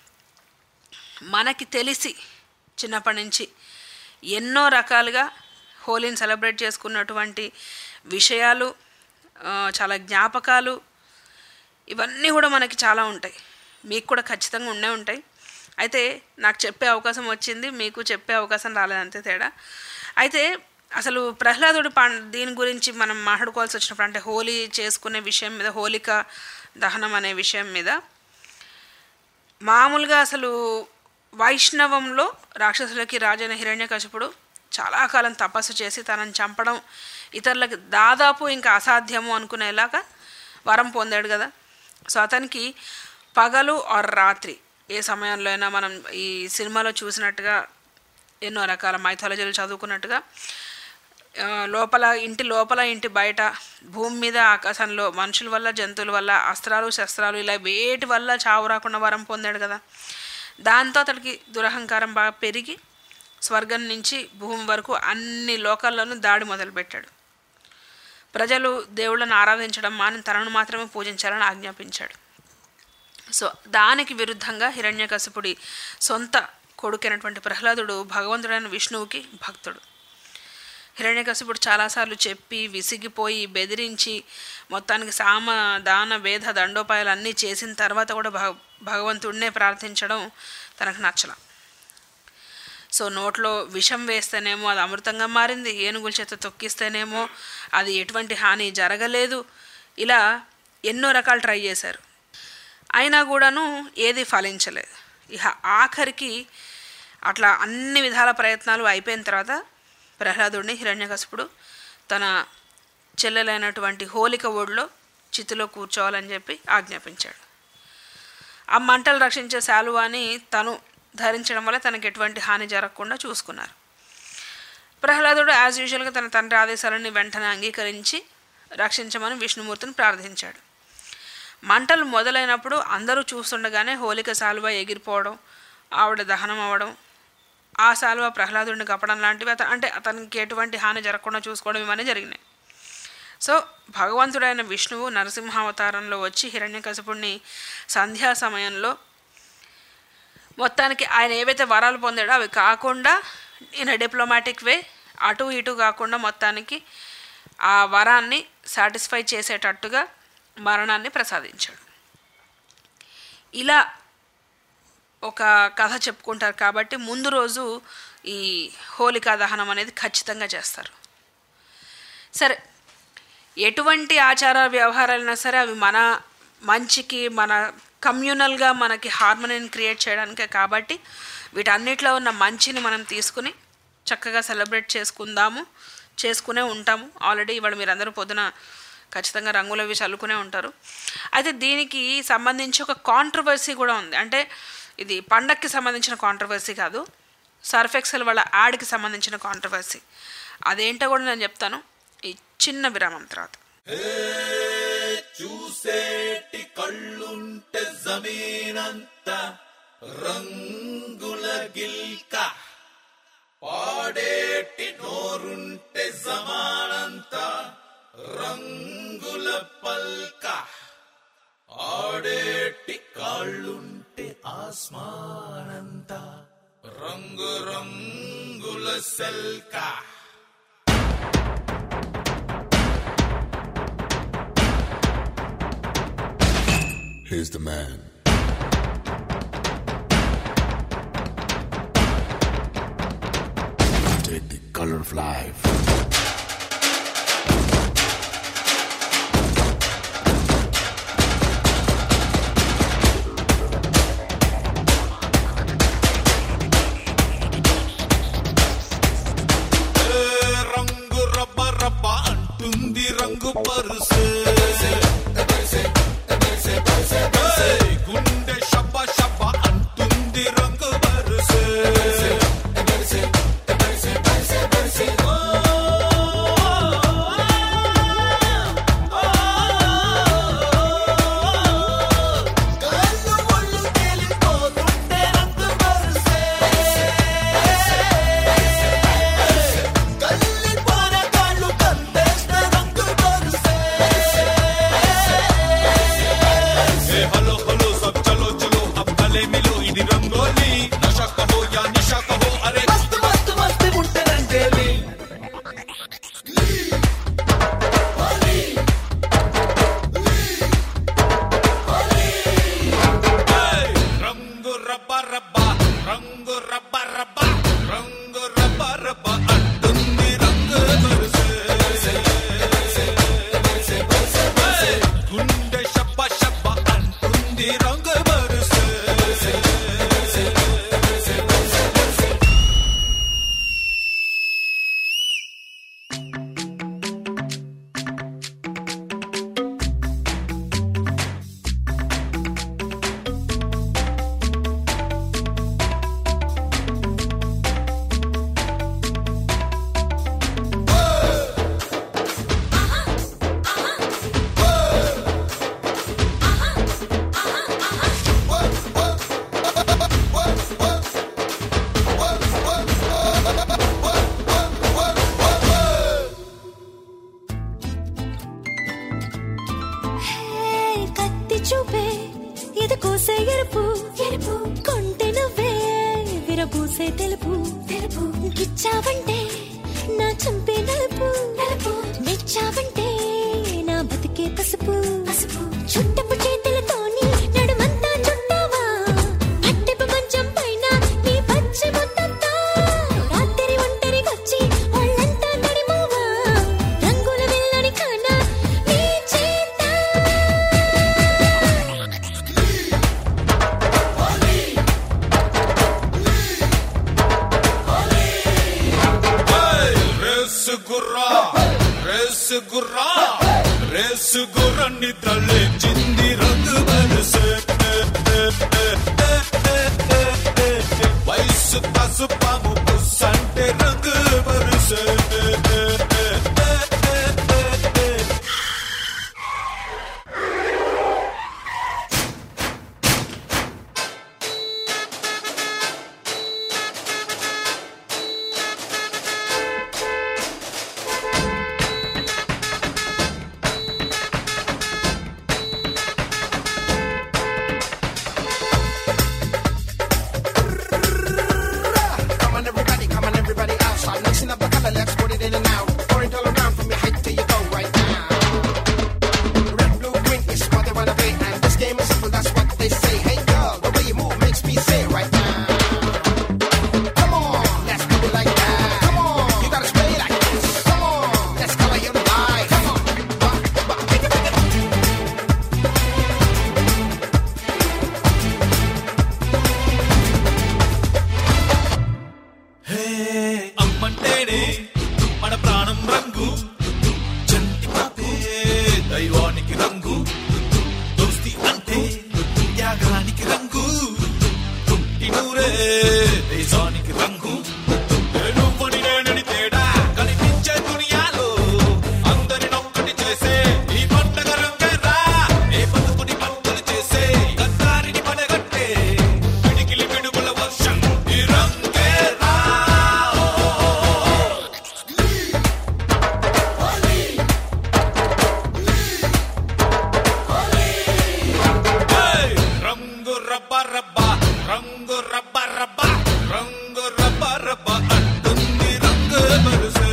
మనకి తెలిసి చిన్నప్పటి నుంచి ఎన్నో రకాలుగా హోలీని సెలబ్రేట్ చేసుకున్నటువంటి విషయాలు ఆ, చాలా జ్ఞాపకాలు ఇవన్నీ కూడా మనకి చాలా ఉంటాయి మీకు కూడా ఖచ్చితంగా ఉండే ఉంటాయి అయితే నాకు చెప్పే అవకాశం వచ్చింది మీకు చెప్పే అవకాశం రాలేదు అంతే తేడా అయితే అసలు ప్రహ్లాదుడి పం దీని గురించి మనం మాట్లాడుకోవాల్సి వచ్చినప్పుడు అంటే హోలీ చేసుకునే విషయం మీద హోలిక దహనం అనే విషయం మీద మామూలుగా అసలు వైష్ణవంలో రాక్షసులకి రాజైన హిరణ్యకశిపుడు చాలా కాలం తపస్సు చేసి తనని చంపడం ఇతరులకు దాదాపు ఇంకా అసాధ్యము అనుకునేలాగా వరం పొందాడు కదా సో అతనికి పగలు ఆర్ రాత్రి ఏ సమయంలో అయినా మనం ఈ సినిమాలో చూసినట్టుగా ఎన్నో రకాల మైథాలజీలు చదువుకున్నట్టుగా ఆ, లోపల ఇంటి లోపల ఇంటి బయట భూమి మీద ఆకాశంలో మనుషుల వల్ల జంతువుల వల్ల అస్త్రాలు శస్త్రాలు ఇలా వేటి వల్ల చావు రాకుండా వరం పొందాడు కదా దాంతో అతడికి దురహంకారం బాగా పెరిగి స్వర్గం నుంచి భూమి వరకు అన్ని లోకాల్లోనూ దాడి మొదలుపెట్టాడు ప్రజలు దేవుళ్ళను ఆరాధించడం మాని తనను మాత్రమే పూజించాలని ఆజ్ఞాపించాడు సో దానికి విరుద్ధంగా హిరణ్యకశిపుడి సొంత కొడుకైనటువంటి ప్రహ్లాదుడు భగవంతుడైన విష్ణువుకి భక్తుడు హిరణ్యకశిపుడు చాలాసార్లు చెప్పి విసిగిపోయి బెదిరించి మొత్తానికి సామ దాన వేద దండోపాయాలు అన్నీ చేసిన తర్వాత కూడా భగ భగవంతుడినే ప్రార్థించడం తనకు నచ్చల సో నోట్లో విషం వేస్తేనేమో అది అమృతంగా మారింది ఏనుగుల చేత తొక్కిస్తేనేమో అది ఎటువంటి హాని జరగలేదు ఇలా ఎన్నో రకాలు ట్రై చేశారు అయినా కూడాను ఏది ఫలించలేదు ఇక ఆఖరికి అట్లా అన్ని విధాల ప్రయత్నాలు అయిపోయిన తర్వాత ప్రహ్లాదుడిని హిరణ్యకశిపుడు తన చెల్లెలైనటువంటి హోలిక ఒడిలో చితిలో కూర్చోవాలని చెప్పి ఆజ్ఞాపించాడు ఆ మంటలు రక్షించే శాలువాని తను ధరించడం వల్ల తనకి ఎటువంటి హాని జరగకుండా చూసుకున్నారు ప్రహ్లాదుడు యాజ్ యూజువల్గా తన తండ్రి ఆదేశాలని వెంటనే అంగీకరించి రక్షించమని విష్ణుమూర్తిని ప్రార్థించాడు మంటలు మొదలైనప్పుడు అందరూ చూస్తుండగానే హోలిక శాలువ ఎగిరిపోవడం ఆవిడ దహనం అవ్వడం ఆ శాలువ ప్రహ్లాదుడిని కప్పడం లాంటివి అత అంటే అతనికి ఎటువంటి హాని జరగకుండా చూసుకోవడం ఇవన్నీ జరిగినాయి సో భగవంతుడైన విష్ణువు నరసింహావతారంలో వచ్చి హిరణ్యకశిపుడిని సంధ్యా సమయంలో మొత్తానికి ఆయన ఏవైతే వరాలు పొందాడో అవి కాకుండా ఇన్ డిప్లొమాటిక్ వే అటు ఇటు కాకుండా మొత్తానికి ఆ వరాన్ని సాటిస్ఫై చేసేటట్టుగా మరణాన్ని ప్రసాదించాడు ఇలా ఒక కథ చెప్పుకుంటారు కాబట్టి ముందు రోజు ఈ హోలికా దహనం అనేది ఖచ్చితంగా చేస్తారు సరే ఎటువంటి ఆచార వ్యవహారాలైనా సరే అవి మన మంచికి మన కమ్యూనల్గా మనకి హార్మోనీని క్రియేట్ చేయడానికే కాబట్టి వీటన్నిటిలో ఉన్న మంచిని మనం తీసుకుని చక్కగా సెలబ్రేట్ చేసుకుందాము చేసుకునే ఉంటాము ఆల్రెడీ ఇవాళ మీరందరూ పొద్దున ఖచ్చితంగా రంగులు అవి చల్లుకునే ఉంటారు అయితే దీనికి సంబంధించి ఒక కాంట్రవర్సీ కూడా ఉంది అంటే ఇది పండక్కి సంబంధించిన కాంట్రవర్సీ కాదు సర్ఫెక్సెల్ వాళ్ళ యాడ్కి సంబంధించిన కాంట్రవర్సీ అదేంటో కూడా నేను చెప్తాను ఈ చిన్న విరామం తర్వాత చూసేటి కళ్ళుంటే జమీనంత రంగుల గిల్క పాడేటి నోరుంటే జమానంత రంగుల పల్క ఆడేటి కాళ్ళుంటే ఆస్మానంత రంగు రంగుల సెల్కా Here's the man. Take the color of life. రంగు రబ్బ రబ్బ అంటుంది రంగు పరుసు ఏయ్, గుండె షబ్బ షబ్బ అంటుంది రంగు పరుసు కాళ్ళు ఒళ్ళు తేలిపోతుంటే రంగు పరుసే కల్లి పోరగాళ్ళు కందేసిన రంగు పరుసే ఏ హలో హలో సబ్ చలో చలో అబ్ గలే మిలో ఇది రంగోలి నషా కహో యా నిషా కహో అరే మస్త్ మస్త్ మస్త్ ఉంటే రంగేలి ఏయ్! రంగు రబ్బ రబ్బ రంగు రబ్బ రబ్బ రంగు రబ్బ రబ్బ అంటుంది రంగు పరుసే ఏయ్! గుండె షబ్బ షబ్బ అంటుంది రంగు పరుసే మెరిసే తెలుపు తెలుపు గిచ్చావంటే నా చంపే నలుపు నలుపు మెచ్చావంటే నా బతికే పసుపు పసుపు చుట్టపు చేతులతోని నడుమంతా చుట్టావా అట్టెపు మంచం పైన నీ పచ్చి ముద్దంతా రాత్రి ఒంటరిగొచ్చి ఒళ్ళంతా తడిమావా రంగుల వెళ్ళని కాన నీ చేత రేసు గుర్రా రేసు గుర్రా రేసు గుర్రాన్ని తలెచ్చింది రంగు మనసు వయసు పసుపాము పుస్సంటే రంగు మనసు Come on, everybody, come on, everybody outside. Mixing up the color, let's put it in and out. Pour it all around from your head to your toe right now. Red, blue, green is what they wanna be. And this game is simple, that's what they say. Hey, girl, the way you move makes me say right now. Come on, let's do it like that. Come on, you gotta stay like this. Come on, let's color your life. Come on. హే అమ్మంటేనే మన ప్రాణం రంగు చంటి పాపే దైవానికి రంగు దోస్తి అంటే త్యాగానికి రంగు పుట్టి నూరే దేశానికి రంగు నువ్వని నేనని తేడా కనిపించే దునియాలో అందరినొక్కటి చేసే ఈ పండగ రంగేరా ఏ బతుకుని పంటలు చేసే గద్దారిని పడగట్టే పిడికిలి పిడుగుల వర్షం ఈ రంగేరా ఏయ్! రంగు రబ్బ రబ్బ రంగు రబ్బ రబ్బ రంగు రబ్బ రబ్బ అంటుంది రంగు మరుసే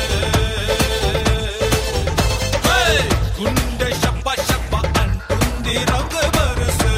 ఏయ్! గుండె షబ్బ షబ్బ అంటుంది రంగు మరుసే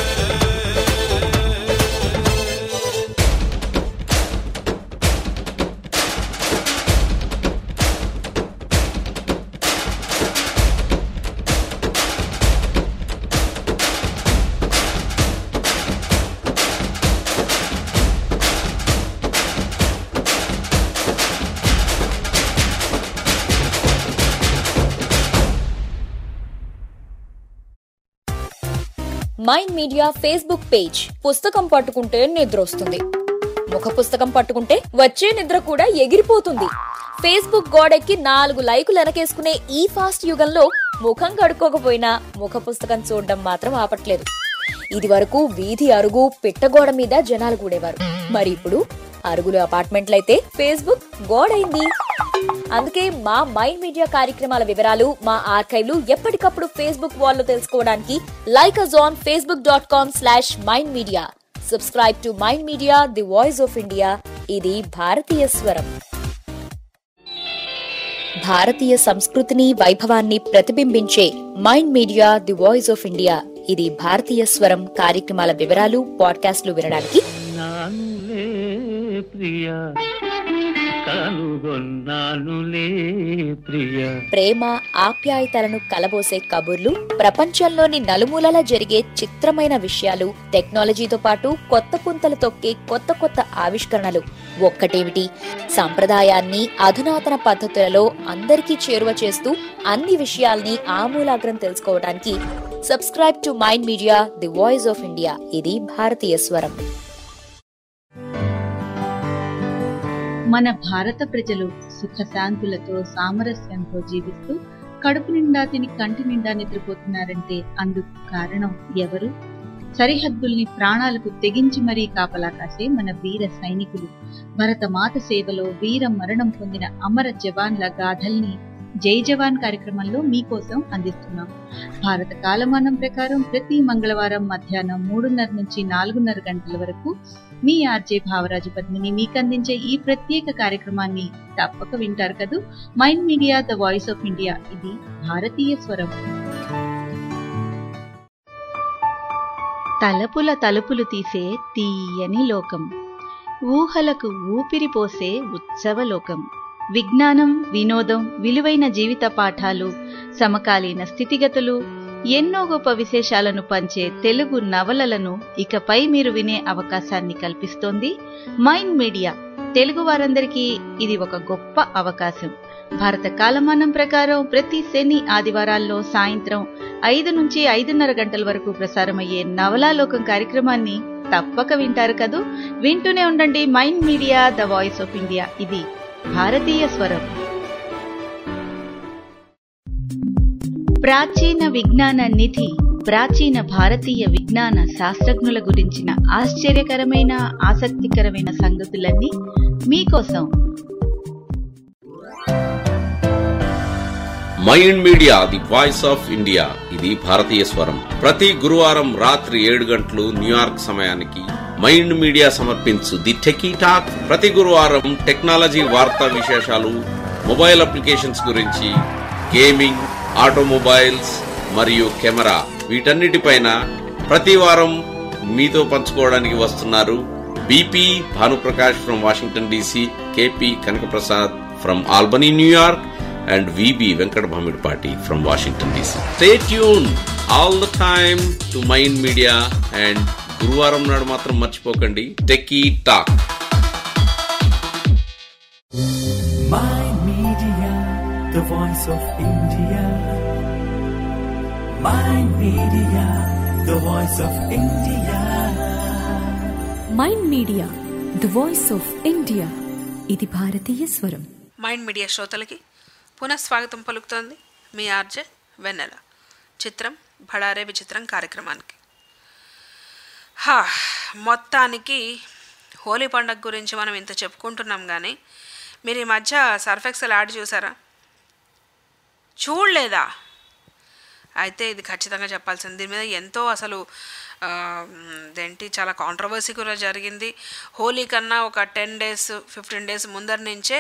మైండ్ మీడియా ఫేస్బుక్ పేజ్ పుస్తకం పట్టుకుంటే నిద్ర వస్తుంది ముఖ పుస్తకం పట్టుకుంటే వచ్చే నిద్ర కూడా ఎగిరిపోతుంది ఫేస్బుక్ గోడెక్కి నాలుగు లైకులు వెనకేసుకునే ఈ ఫాస్ట్ యుగంలో ముఖం కడుక్కోకపోయినా ముఖ పుస్తకం చూడడం మాత్రం ఆపట్లేదు ఇది వరకు వీధి అరుగు పిట్టగోడ మీద జనాలు కూడేవారు మరి ఇప్పుడు అరుగులు అపార్ట్మెంట్లయితే ఫేస్బుక్ గోడైంది అందుకే మా మైండ్ మీడియా కార్యక్రమాల వివరాలు మా ఆర్కైవ్లు ఎప్పటికప్పుడు ఫేస్బుక్ వాల్లో తెలుసుకోవడానికి like us on Facebook dot com slash Mind Media subscribe to Mind Media the voice of India ఇది భారతీయ స్వరం భారతీయ సంస్కృతిని వైభవాన్ని ప్రతిబింబించే Mind Media the voice of India ఇది భారతీయ స్వరం కార్యక్రమాల వివరాలు పాడ్కాస్ట్లు వినడానికి నానులే ప్రియ కనుగొన్నానులే ప్రియ ప్రేమ ఆప్యాయతలను కలబోసే కబుర్లు ప్రపంచంలోని నలుమూలలా జరిగే చిత్రమైన విషయాలు టెక్నాలజీతో పాటు కొత్త పుంతలు తొక్కే కొత్త కొత్త ఆవిష్కరణలు ఒక్కటేమిటి సంప్రదాయాన్ని అధునాతన పద్ధతులలో అందరికీ చేరువ చేస్తూ అన్ని విషయాల్ని ఆమూలాగ్రం తెలుసుకోవడానికి subscribe to Mind Media the voice of India ఇది భారతీయ స్వరం మన భారత ప్రజలు సుఖశాంతులతో సామరస్యంతో జీవిస్తూ కడుపు నిండా తిని కంటి నిండా నిద్రపోతున్నారంటే అందుకు కారణం ఎవరు సరిహద్దుల్ని ప్రాణాలకు తెగించి మరీ కాపలా కాసే మన వీర సైనికులు భరతమాత సేవలో వీర మరణం పొందిన అమర జవాన్ల గాథల్ని జై జవాన్ కార్యక్రమంలో మీకోసం అందిస్తున్నాం భారత కాలమానం ప్రకారం ప్రతి మంగళవారం మధ్యాహ్నం మూడున్నర నుంచి నాలుగున్నర గంటల వరకు మీ ఆర్జే భావరాజు పద్మిని మీకు అందించే ఈ ప్రత్యేక కార్యక్రమాన్ని తప్పక వింటారు కదూ Mind Media the voice of India ఇది భారతీయ స్వరం తలపుల తలుపులు తీసే తీయని లోకం ఊహలకు ఊపిరి పోసే ఉత్సవ లోకం విజ్ఞానం వినోదం విలువైన జీవిత పాఠాలు సమకాలీన స్థితిగతులు ఎన్నో గొప్ప విశేషాలను పంచే తెలుగు నవలలను ఇకపై మీరు వినే అవకాశాన్ని కల్పిస్తోంది మైండ్ మీడియా తెలుగు వారందరికీ ఇది ఒక గొప్ప అవకాశం భారత కాలమానం ప్రకారం ప్రతి శని ఆదివారాల్లో సాయంత్రం ఐదు నుంచి ఐదున్నర గంటల వరకు ప్రసారమయ్యే నవలాలోకం కార్యక్రమాన్ని తప్పక వింటారు కదూ వింటూనే ఉండండి Mind Media the voice of India ఇది భారతీయ స్వరం ప్రాచీన విజ్ఞాన నిధి ప్రాచీన భారతీయ విజ్ఞాన శాస్త్రజ్ఞుల గురించిన ఆశ్చర్యకరమైన ఆసక్తికరమైన సంగతులన్నీ మీకోసం Mind Media the voice of India ఇది భారతీయ స్వరం ప్రతి గురువారం రాత్రి ఏడు గంటలు న్యూయార్క్ సమయానికి మైండ్ మీడియా సమర్పించు ది టెకీ టాక్ ప్రతి గురువారం టెక్నాలజీ వార్తా విశేషాలు మొబైల్ అప్లికేషన్స్ గురించి గేమింగ్ ఆటోమొబైల్స్ మరియు కెమెరా వీటన్నిటిపైన ప్రతి వారం మీతో పంచుకోవడానికి వస్తున్నారు BP Bhanuprakash from Washington DC KP Kanakaprasad from Albany New York and VB Venkat Bhamidpati from Washington DC. Stay tuned all the time to Mind Media and గురువారం నాడు మాత్రం మర్చిపోకండి techie talk Mind Media, the voice of India. Mind Media, the voice of India. Mind Media the voice of India ఇది భారతీయ స్వరం Mind media శ్రోతలకి పునఃస్వాగతం పలుకుతోంది మీ ఆర్జే వెన్నెల చిత్రం భడారే విచిత్రం కార్యక్రమానికి హా మొత్తానికి హోలీ పండగ గురించి మనం ఇంత చెప్పుకుంటున్నాం కానీ మీరు ఈ మధ్య సర్ఫెక్సల్ యాడ్ చూసారా చూడలేదా అయితే ఇది ఖచ్చితంగా చెప్పాల్సింది దీని మీద ఎంతో అసలు ఆ, ఇదేంటి చాలా కాంట్రవర్సీ కూడా జరిగింది హోలీ కన్నా ఒక టెన్ డేస్ ఫిఫ్టీన్ డేస్ ముందర నుంచే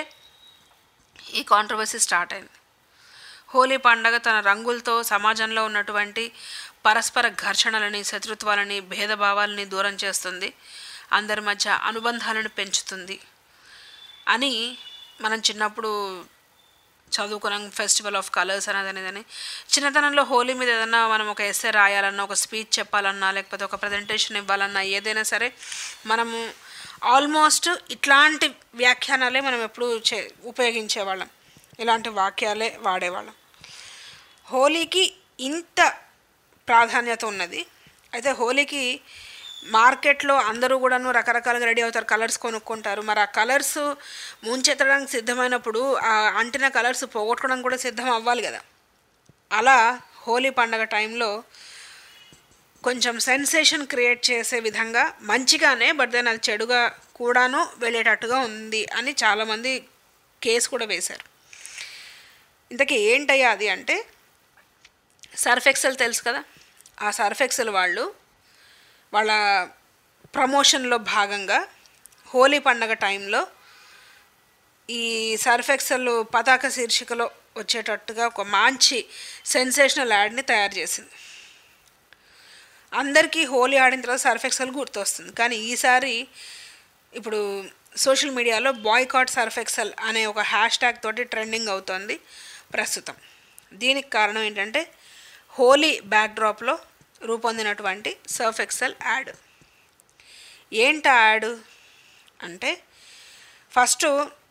ఈ కాంట్రవర్సీ స్టార్ట్ అయింది హోలీ పండగ తన రంగులతో సమాజంలో ఉన్నటువంటి పరస్పర ఘర్షణలని శత్రుత్వాలని భేదభావాలని దూరం చేస్తుంది అందరి మధ్య అనుబంధాలను పెంచుతుంది అని మనం చిన్నప్పుడు చదువుకున్నాం ఫెస్టివల్ ఆఫ్ కలర్స్ అనేది అనేదని చిన్నతనంలో హోలీ మీద ఏదైనా మనం ఒక ఎస్ఏ రాయాలన్నా ఒక స్పీచ్ చెప్పాలన్నా లేకపోతే ఒక ప్రజెంటేషన్ ఇవ్వాలన్నా ఏదైనా సరే మనము ఆల్మోస్ట్ ఇట్లాంటి వ్యాఖ్యానాలే మనం ఎప్పుడు చే ఉపయోగించేవాళ్ళం ఇలాంటి వాక్యాలే వాడేవాళ్ళం హోలీకి ఇంత ప్రాధాన్యత ఉన్నది అయితే హోలీకి మార్కెట్లో అందరూ కూడాను రకరకాలుగా రెడీ అవుతారు కలర్స్ కొనుక్కుంటారు మరి ఆ కలర్స్ ముంచెత్తడానికి సిద్ధమైనప్పుడు ఆ అంటిన కలర్స్ పోగొట్టుకోవడానికి కూడా సిద్ధం అవ్వాలి కదా అలా హోలీ పండగ టైంలో కొంచెం సెన్సేషన్ క్రియేట్ చేసే విధంగా మంచిగానే బట్ దెన్ అది చెడుగా కూడాను వెళ్ళేటట్టుగా ఉంది అని చాలామంది కేసు కూడా వేశారు ఇంతకీ ఏంటయ్యా అది అంటే సర్ఫ్ ఎక్సెల్ తెలుసు కదా ఆ సర్ఫ్ ఎక్సెల్ వాళ్ళు వాళ్ళ ప్రమోషన్లో భాగంగా హోలీ పండగ టైంలో ఈ సర్ఫ్ ఎక్సెల్ పతాక శీర్షికలో వచ్చేటట్టుగా ఒక మంచి సెన్సేషనల్ యాడ్ని తయారు చేసింది అందరికీ హోలీ ఆడిన తర్వాత సర్ఫ్ ఎక్సెల్ గుర్తొస్తుంది కానీ ఈసారి ఇప్పుడు సోషల్ మీడియాలో బాయ్కాట్ సర్ఫ్ ఎక్సెల్ అనే ఒక హ్యాష్ ట్యాగ్ తోటి ట్రెండింగ్ అవుతోంది ప్రస్తుతం దీనికి కారణం ఏంటంటే హోలీ బ్యాక్డ్రాప్లో రూపొందినటువంటి సర్ఫ్ ఎక్సెల్ యాడ్ ఏంటి ఆ యాడ్ అంటే ఫస్ట్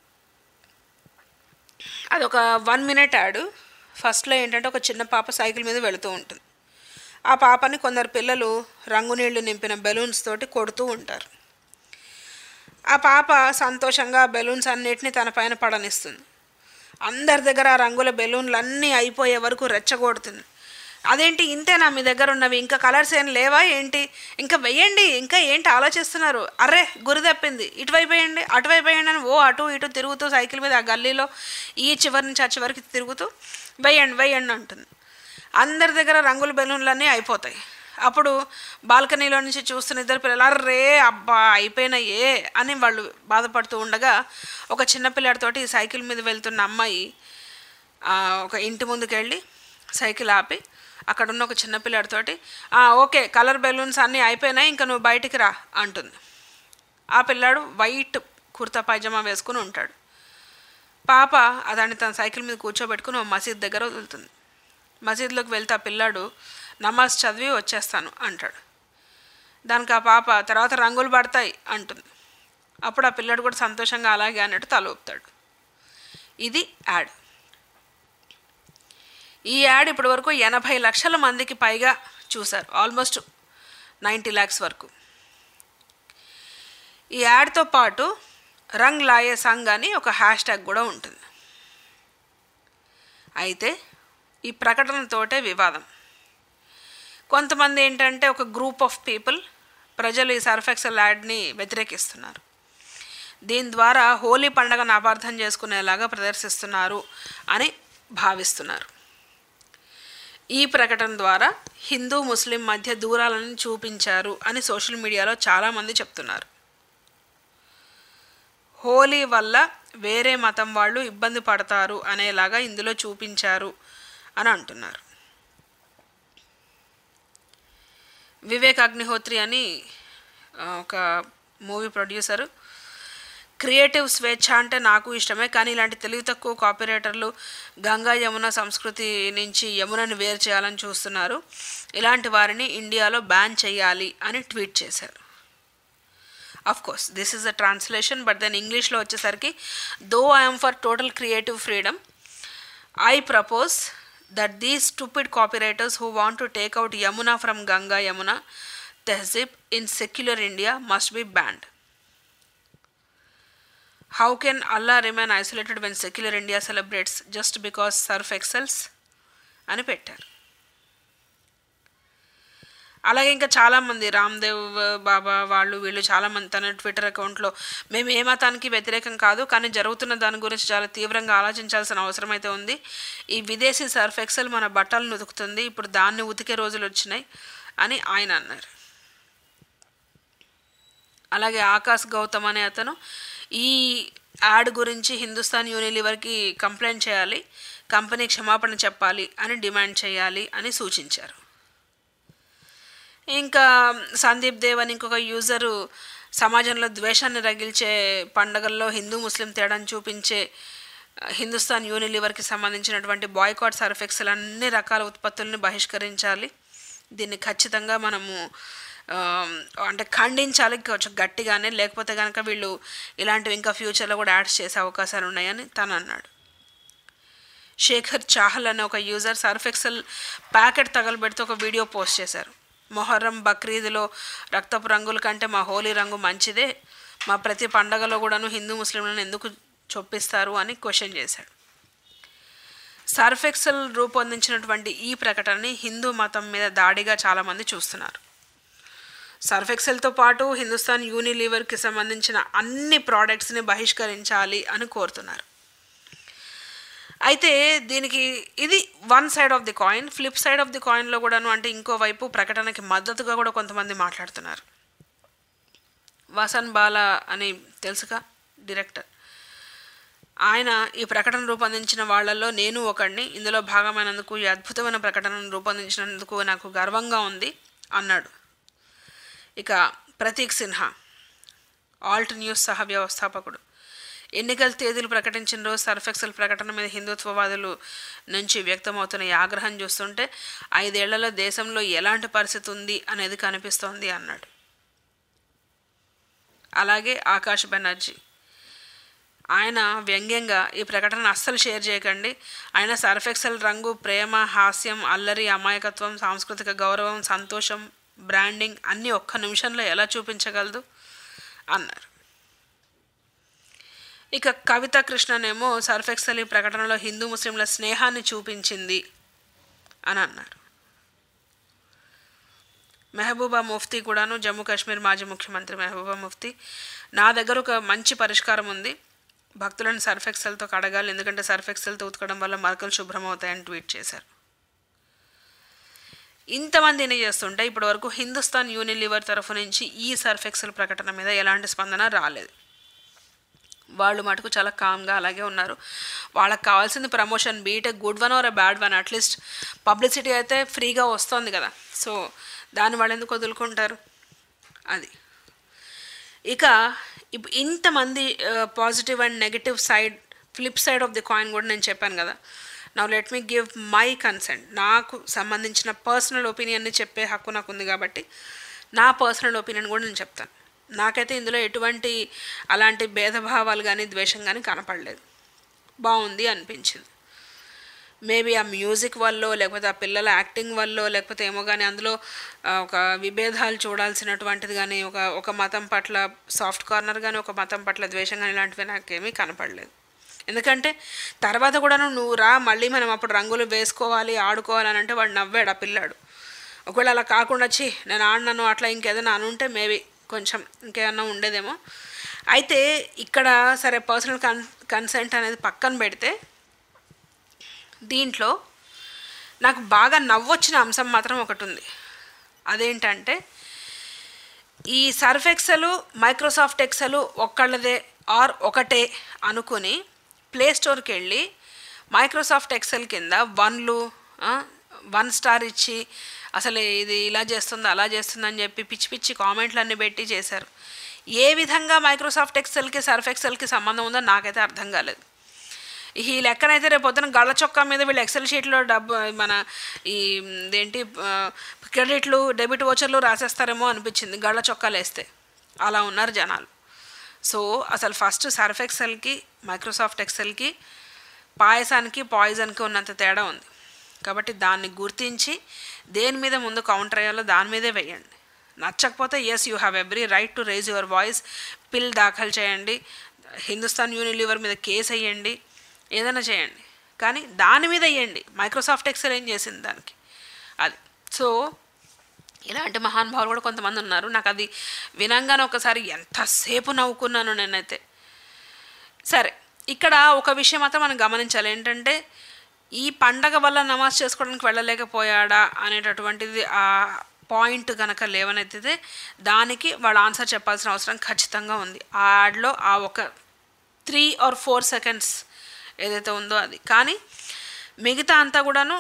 అదొక వన్ మినిట్ యాడ్ ఫస్ట్లో ఏంటంటే ఒక చిన్న పాప సైకిల్ మీద వెళుతూ ఉంటుంది ఆ పాపని కొందరు పిల్లలు రంగు నీళ్లు నింపిన బెలూన్స్ తోటి కొడుతూ ఉంటారు ఆ పాప సంతోషంగా బెలూన్స్ అన్నిటిని తన పైన పడనిస్తుంది అందరి దగ్గర ఆ రంగుల బెలూన్లు అన్నీ అయిపోయే వరకు రెచ్చగొడుతుంది అదేంటి ఇంతేనా మీ దగ్గర ఉన్నవి ఇంకా కలర్స్ ఏం లేవా ఏంటి ఇంకా వెయ్యండి ఇంకా ఏంటి ఆలోచిస్తున్నారు అర్రే గురి తప్పింది ఇటువైపు వేయండి అటువైపు వేయండి అని ఓ అటు ఇటు తిరుగుతూ సైకిల్ మీద ఆ గల్లీలో ఈ చివరి నుంచి ఆ చివరికి తిరుగుతూ వెయ్యండి వెయ్యండి అంటుంది అందరి దగ్గర రంగుల బెలూన్లన్నీ అయిపోతాయి అప్పుడు బాల్కనీలో నుంచి చూస్తున్న ఇద్దరు పిల్లలు అర్రే అబ్బా అయిపోయినాయే అని వాళ్ళు బాధపడుతూ ఉండగా ఒక చిన్న పిల్లాడితోటి సైకిల్ మీద వెళ్తున్న అమ్మాయి ఆ, ఒక ఇంటి ముందుకు వెళ్ళి సైకిల్ ఆపి అక్కడ ఉన్న ఒక చిన్న పిల్లాడితోటి "ఆ, ఓకే కలర్ బెలూన్స్ అన్నీ అయిపోయినాయి ఇంకా నువ్వు బయటికి రా అంటుంది ఆ పిల్లాడు వైట్ కుర్తా పైజమా వేసుకుని ఉంటాడు పాప అదాన్ని తన సైకిల్ మీద కూర్చోబెట్టుకుని ఓ మసీద్ దగ్గర వదులుతుంది మసీద్లోకి వెళ్తే ఆ పిల్లాడు నమాజ్ చదివి వచ్చేస్తాను అంటాడు దానికి ఆ పాప తర్వాత రంగులు పడతాయి అంటుంది అప్పుడు ఆ పిల్లాడు కూడా సంతోషంగా అలాగే అన్నట్టు తల ఊపుతాడు ఇది యాడ్ ఈ యాడ్ ఇప్పటి వరకు ఎనభై లక్షల మందికి పైగా చూశారు ఆల్మోస్ట్ నైంటీ ల్యాక్స్ వరకు ఈ యాడ్తో పాటు రంగ్ లాయే సంగ్ అని ఒక హ్యాష్ ట్యాగ్ కూడా ఉంటుంది అయితే ఈ ప్రకటనతోటే వివాదం కొంతమంది ఏంటంటే ఒక గ్రూప్ ఆఫ్ పీపుల్ ప్రజలు ఈ సర్ఫెక్సల్ యాడ్ని వ్యతిరేకిస్తున్నారు దీని ద్వారా హోలీ పండుగను అపార్థం చేసుకునేలాగా ప్రదర్శిస్తున్నారు అని భావిస్తున్నారు ఈ ప్రకటన ద్వారా హిందూ ముస్లిం మధ్య దూరాలను చూపించారు అని సోషల్ మీడియాలో చాలామంది చెప్తున్నారు హోలీ వల్ల వేరే మతం వాళ్ళు ఇబ్బంది పడతారు అనేలాగా ఇందులో చూపించారు అని అంటున్నారు వివేక్ అగ్నిహోత్రి అని ఆ, ఒక మూవీ ప్రొడ్యూసరు క్రియేటివ్ స్వేచ్ఛ అంటే నాకు ఇష్టమే కానీ ఇలాంటి తెలివి తక్కువ కాపీరైటర్లు గంగా యమున సంస్కృతి నుంచి యమునని వేరు చేయాలని చూస్తున్నారు ఇలాంటి వారిని ఇండియాలో బ్యాన్ చేయాలి అని ట్వీట్ చేశారు of course this is a translation but then ఇంగ్లీష్లో వచ్చేసరికి though I'm for total creative freedom I propose that these stupid copywriters who want to take out Yamuna from Ganga Yamuna tehzeeb in secular India must be banned how can Allah remain isolated when secular India celebrates just because Surf Excels అని పెట్టారు అలాగే ఇంకా చాలామంది రామ్దేవ్ బాబా వాళ్ళు వీళ్ళు చాలామంది తన Twitter అకౌంట్లో మేము ఏ మతానికి వ్యతిరేకం కాదు కానీ జరుగుతున్న దాని గురించి చాలా తీవ్రంగా ఆలోచించాల్సిన అవసరం అయితే ఉంది ఈ విదేశీ సర్ఫ్ ఎక్సెల్ మన బట్టలను ఉతుకుతుంది ఇప్పుడు దాన్ని ఉతికే రోజులు వచ్చినాయి అని ఆయన అన్నారు అలాగే ఆకాశ్ గౌతమ్ అనే అతను ఈ యాడ్ గురించి హిందుస్థాన్ యూనిలివర్కి కంప్లైంట్ చేయాలి కంపెనీ క్షమాపణ చెప్పాలి అని డిమాండ్ చేయాలి అని సూచించారు ఇంకా సందీప్ దేవ్ అని ఇంకొక యూజరు సమాజంలో ద్వేషాన్ని రగిల్చే పండగల్లో హిందూ ముస్లిం తేడాను చూపించే ఆ, హిందుస్థాన్ యూనిలివర్కి సంబంధించినటువంటి బాయ్కాట్ సర్ఫెక్సల్ అన్ని రకాల ఉత్పత్తుల్ని బహిష్కరించాలి దీన్ని ఖచ్చితంగా మనము ఆ, అంటే ఖండించాలి కొంచెం గట్టిగానే లేకపోతే కనుక వీళ్ళు ఇలాంటివి ఇంకా ఫ్యూచర్లో కూడా యాడ్స్ చేసే అవకాశాలు ఉన్నాయని తను అన్నాడు శేఖర్ చాహల్ అనే ఒక యూజర్ సర్ఫెక్సల్ ప్యాకెట్ తగలబెడితే ఒక వీడియో పోస్ట్ చేశారు మొహర్రం బక్రీద్లో రక్తపు రంగుల కంటే మా హోలీ రంగు మంచిదే మా ప్రతి పండగలో కూడాను హిందూ ముస్లింలను ఎందుకు చొప్పిస్తారు అని క్వశ్చన్ చేశాడు సర్ఫెక్సల్ రూపొందించినటువంటి ఈ ప్రకటనని హిందూ మతం మీద దాడిగా చాలామంది చూస్తున్నారు సర్ఫెక్సెల్తో పాటు హిందుస్థాన్ యూనిలీవర్కి సంబంధించిన అన్ని ప్రోడక్ట్స్ని బహిష్కరించాలి అని కోరుతున్నారు అయితే దీనికి ఇది one side of the coin flip side of the కాయిన్లో కూడాను అంటే ఇంకోవైపు ప్రకటనకి మద్దతుగా కూడా కొంతమంది మాట్లాడుతున్నారు వసన్ బాలా అని తెలుసుగా డైరెక్టర్ ఆయన ఈ ప్రకటన రూపొందించిన వాళ్ళల్లో నేను ఒకడిని ఇందులో భాగమైనందుకు ఈ అద్భుతమైన ప్రకటనను రూపొందించినందుకు నాకు గర్వంగా ఉంది అన్నాడు ఇక ప్రతీక్ సిన్హా ఆల్ట్ న్యూస్ సహ వ్యవస్థాపకుడు ఎన్నికల తేదీలు ప్రకటించిన రోజు సర్ఫెక్సల్ ప్రకటన మీద హిందుత్వవాదులు నుంచి వ్యక్తమవుతున్న ఈ ఆగ్రహం చూస్తుంటే ఐదేళ్లలో దేశంలో ఎలాంటి పరిస్థితి ఉంది అనేది కనిపిస్తోంది అన్నాడు అలాగే ఆకాష్ బెనర్జీ ఆయన వ్యంగ్యంగా ఈ ప్రకటన అస్సలు షేర్ చేయకండి ఆయన సర్ఫెక్సల్ రంగు ప్రేమ హాస్యం అల్లరి అమాయకత్వం సాంస్కృతిక గౌరవం సంతోషం బ్రాండింగ్ అన్నీ ఒక్క నిమిషంలో ఎలా చూపించగలదు అన్నారు ఇక కవిత కృష్ణనేమో సర్ఫెక్సల్ ఈ ప్రకటనలో హిందూ ముస్లింల స్నేహాన్ని చూపించింది అని అన్నారు మెహబూబా ముఫ్తీ కూడాను జమ్మూ కాశ్మీర్ మాజీ ముఖ్యమంత్రి మెహబూబా ముఫ్తీ నా దగ్గర ఒక మంచి పరిష్కారం ఉంది భక్తులను సర్ఫ్ ఎక్సెల్తో కడగాలి ఎందుకంటే సర్ఫ్ ఎక్సెల్తో ఉతకడం వల్ల మరకలు శుభ్రం అవుతాయని ట్వీట్ చేశారు ఇంతమందిని చేస్తుంటే ఇప్పటి వరకు హిందుస్థాన్ యూనిలివర్ తరఫు నుంచి ఈ సర్ఫ్ ఎక్సెల్ ప్రకటన మీద ఎలాంటి స్పందన రాలేదు వాళ్ళు మటుకు చాలా కామ్గా అలాగే ఉన్నారు వాళ్ళకి కావాల్సింది promotion be it good one or bad one at least publicity అయితే ఫ్రీగా వస్తుంది కదా సో దాన్ని వాళ్ళు ఎందుకు వదులుకుంటారు అది ఇక ఇప్పుడు ఇంతమంది positive and negative side flip side of the coin కూడా నేను చెప్పాను కదా now let me give my consent నాకు సంబంధించిన పర్సనల్ ఒపీనియన్ని చెప్పే హక్కు నాకు ఉంది కాబట్టి నా పర్సనల్ ఒపీనియన్ కూడా నేను చెప్తాను నాకైతే ఇందులో ఎటువంటి అలాంటి భేదభావాలు కానీ ద్వేషం కానీ కనపడలేదు బాగుంది అనిపించింది మేబీ ఆ మ్యూజిక్ వల్ల లేకపోతే ఆ పిల్లల యాక్టింగ్ వల్ల లేకపోతే ఏమో కానీ అందులో ఆ, ఒక విభేదాలు చూడాల్సినటువంటిది కానీ ఒక ఒక మతం పట్ల సాఫ్ట్ కార్నర్ కానీ ఒక మతం పట్ల ద్వేషం కానీ ఇలాంటివి నాకేమీ కనపడలేదు ఎందుకంటే తర్వాత కూడా నువ్వు రా మళ్ళీ మనం అప్పుడు రంగులు వేసుకోవాలి ఆడుకోవాలి అని అంటే వాడు నవ్వాడు ఆ పిల్లాడు ఒకవేళ అలా కాకుండా వచ్చి నేను ఆడినాను అట్లా ఇంకేదైనా అనుంటే మేబీ కొంచెం ఇంకేమన్నా ఉండేదేమో అయితే ఇక్కడ సరే పర్సనల్ కన్ కన్సెంట్ అనేది పక్కన పెడితే దీంట్లో నాకు బాగా నవ్వొచ్చిన అంశం మాత్రం ఒకటి ఉంది అదేంటంటే ఈ సర్ఫ్ ఎక్సెల్ మైక్రోసాఫ్ట్ ఎక్సెల్ ఒక్కళ్ళదే ఆర్ ఒకటే అనుకుని ప్లే స్టోర్కి వెళ్ళి మైక్రోసాఫ్ట్ ఎక్సెల్ కింద వన్లు వన్ స్టార్ ఇచ్చి అసలు ఇది ఇలా చేస్తుంది అలా చేస్తుంది అని చెప్పి పిచ్చి పిచ్చి కామెంట్లు అన్నీ పెట్టి చేశారు ఏ విధంగా మైక్రోసాఫ్ట్ ఎక్సెల్కి సర్ఫ్ ఎక్సెల్కి సంబంధం ఉందో నాకైతే అర్థం కాలేదు ఈ లెక్కనైతే రేపు పొద్దున గళ్ళ చొక్కా మీద వీళ్ళు ఎక్సెల్ షీట్లో డబ్బు మన ఈ ఇదేంటి ఆ, క్రెడిట్లు డెబిట్ వోచర్లు రాసేస్తారేమో అనిపించింది గళ్ళ చొక్కాలు వేస్తే అలా ఉన్నారు జనాలు సో అసలు ఫస్ట్ సర్ఫ్ ఎక్సెల్కి మైక్రోసాఫ్ట్ ఎక్సెల్కి పాయసానికి పాయిజన్కి ఉన్నంత తేడా ఉంది కాబట్టి దాన్ని గుర్తించి దేని మీద ముందు కౌంటర్ అయ్యాలో దాని మీదే వేయండి నచ్చకపోతే yes you have every right to raise your voice PIL దాఖలు చేయండి హిందుస్థాన్ యూనిలివర్ మీద కేసు వేయండి ఏదైనా చేయండి కానీ దాని మీద వేయండి మైక్రోసాఫ్ట్ ఎక్సెల్ ఏం చేసింది దానికి అది సో ఇలాంటి మహానుభావులు కూడా కొంతమంది ఉన్నారు నాకు అది వినంగానే ఒకసారి ఎంతసేపు నవ్వుకున్నాను నేనైతే సరే ఇక్కడ ఒక విషయం మాత్రం మనం గమనించాలి ఏంటంటే ఈ పండగ వల్ల నమాజ్ చేసుకోవడానికి వెళ్ళలేకపోయాడా అనేటటువంటిది ఆ పాయింట్ కనుక లేవనెత్తితే దానికి వాళ్ళ ఆన్సర్ చెప్పాల్సిన అవసరం ఖచ్చితంగా ఉంది ఆ యాడ్లో ఆ ఒక త్రీ ఆర్ ఫోర్ సెకండ్స్ ఏదైతే ఉందో అది కానీ మిగతా అంతా కూడాను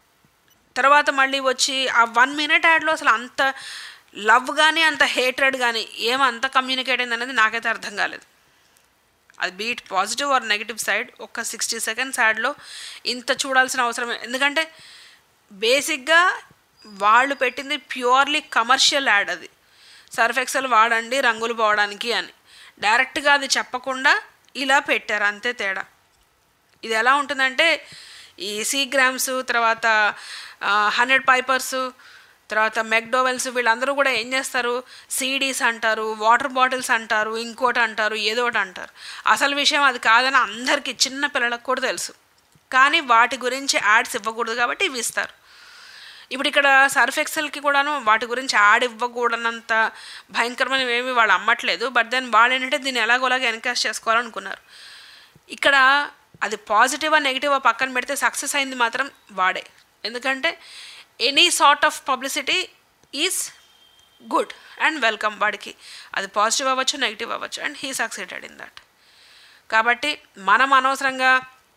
తర్వాత మళ్ళీ వచ్చి ఆ వన్ మినిట్ యాడ్లో అసలు అంత లవ్ కానీ అంత హేట్రెడ్ కానీ ఏమంత కమ్యూనికేట్ అయింది అనేది నాకైతే అర్థం కాలేదు అది be it positive or negative side ఒక సిక్స్టీ సెకండ్స్ యాడ్లో ఇంత చూడాల్సిన అవసరం ఎందుకంటే బేసిక్గా వాళ్ళు పెట్టింది ప్యూర్లీ కమర్షియల్ యాడ్ అది సర్ఫ్ ఎక్సెల్ వాడండి రంగులు పోవడానికి అని డైరెక్ట్గా అది చెప్పకుండా ఇలా పెట్టారు అంతే తేడా ఇది ఎలా ఉంటుందంటే ఈ సీగ్రామ్స్ తర్వాత హండ్రెడ్ పైపర్స్ తర్వాత మెక్డోవెల్స్ వీళ్ళందరూ కూడా ఏం చేస్తారు సీడీస్ అంటారు వాటర్ బాటిల్స్ అంటారు ఇంకోటి అంటారు ఏదో ఒకటి అంటారు అసలు విషయం అది కాదని అందరికీ చిన్న పిల్లలకు కూడా తెలుసు కానీ వాటి గురించి యాడ్స్ ఇవ్వకూడదు కాబట్టి ఇవి ఇస్తారు ఇప్పుడు ఇక్కడ సర్ఫ్ ఎక్సెల్కి కూడాను వాటి గురించి యాడ్ ఇవ్వకూడనంత భయంకరమైనవి ఏమి వాళ్ళు అమ్మట్లేదు బట్ దెన్ వాళ్ళు ఏంటంటే దీన్ని ఎలాగోలాగా ఎన్కాష్ చేసుకోవాలనుకున్నారు ఇక్కడ అది పాజిటివా నెగిటివా పక్కన పెడితే సక్సెస్ అయింది మాత్రం వాడే ఎందుకంటే any sort of publicity is good and welcome వాడికి అది పాజిటివ్ అవ్వచ్చు నెగిటివ్ అవ్వచ్చు and he succeeded in that కాబట్టి మనం అనవసరంగా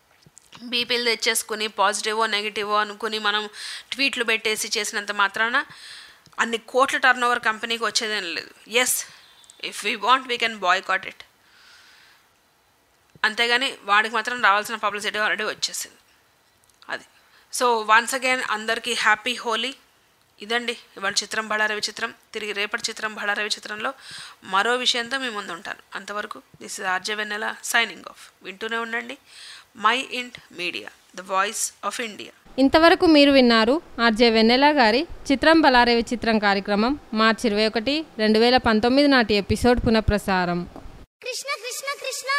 బీపీలు తెచ్చేసుకుని పాజిటివో నెగిటివో అనుకుని మనం ట్వీట్లు పెట్టేసి చేసినంత మాత్రాన అన్ని కోట్ల టర్న్ ఓవర్ కంపెనీకి వచ్చేదేం లేదు yes if we want we can boycott it అంతేగాని వాడికి మాత్రం రావాల్సిన పబ్లిసిటీ ఆల్రెడీ వచ్చేసింది అది సో వన్స్ అగైన్ అందరికీ హ్యాపీ హోలీ ఇదండి ఇవాళ చిత్రం బళారవి చిత్రం తిరిగి రేపటి చిత్రం బళారవి చిత్రంలో మరో విషయంతో మీ ముందు ఉంటాను అంతవరకు this is RJ Vennela signing off వింటూనే ఉండండి Mind Media the voice of India ఇంతవరకు మీరు విన్నారు ఆర్జే వెన్నెల గారి చిత్రం బలారేవి చిత్రం కార్యక్రమం మార్చి ఇరవై ఒకటి రెండు వేల పంతొమ్మిది నాటి ఎపిసోడ్ పునఃప్రసారం కృష్ణ కృష్ణ కృష్ణ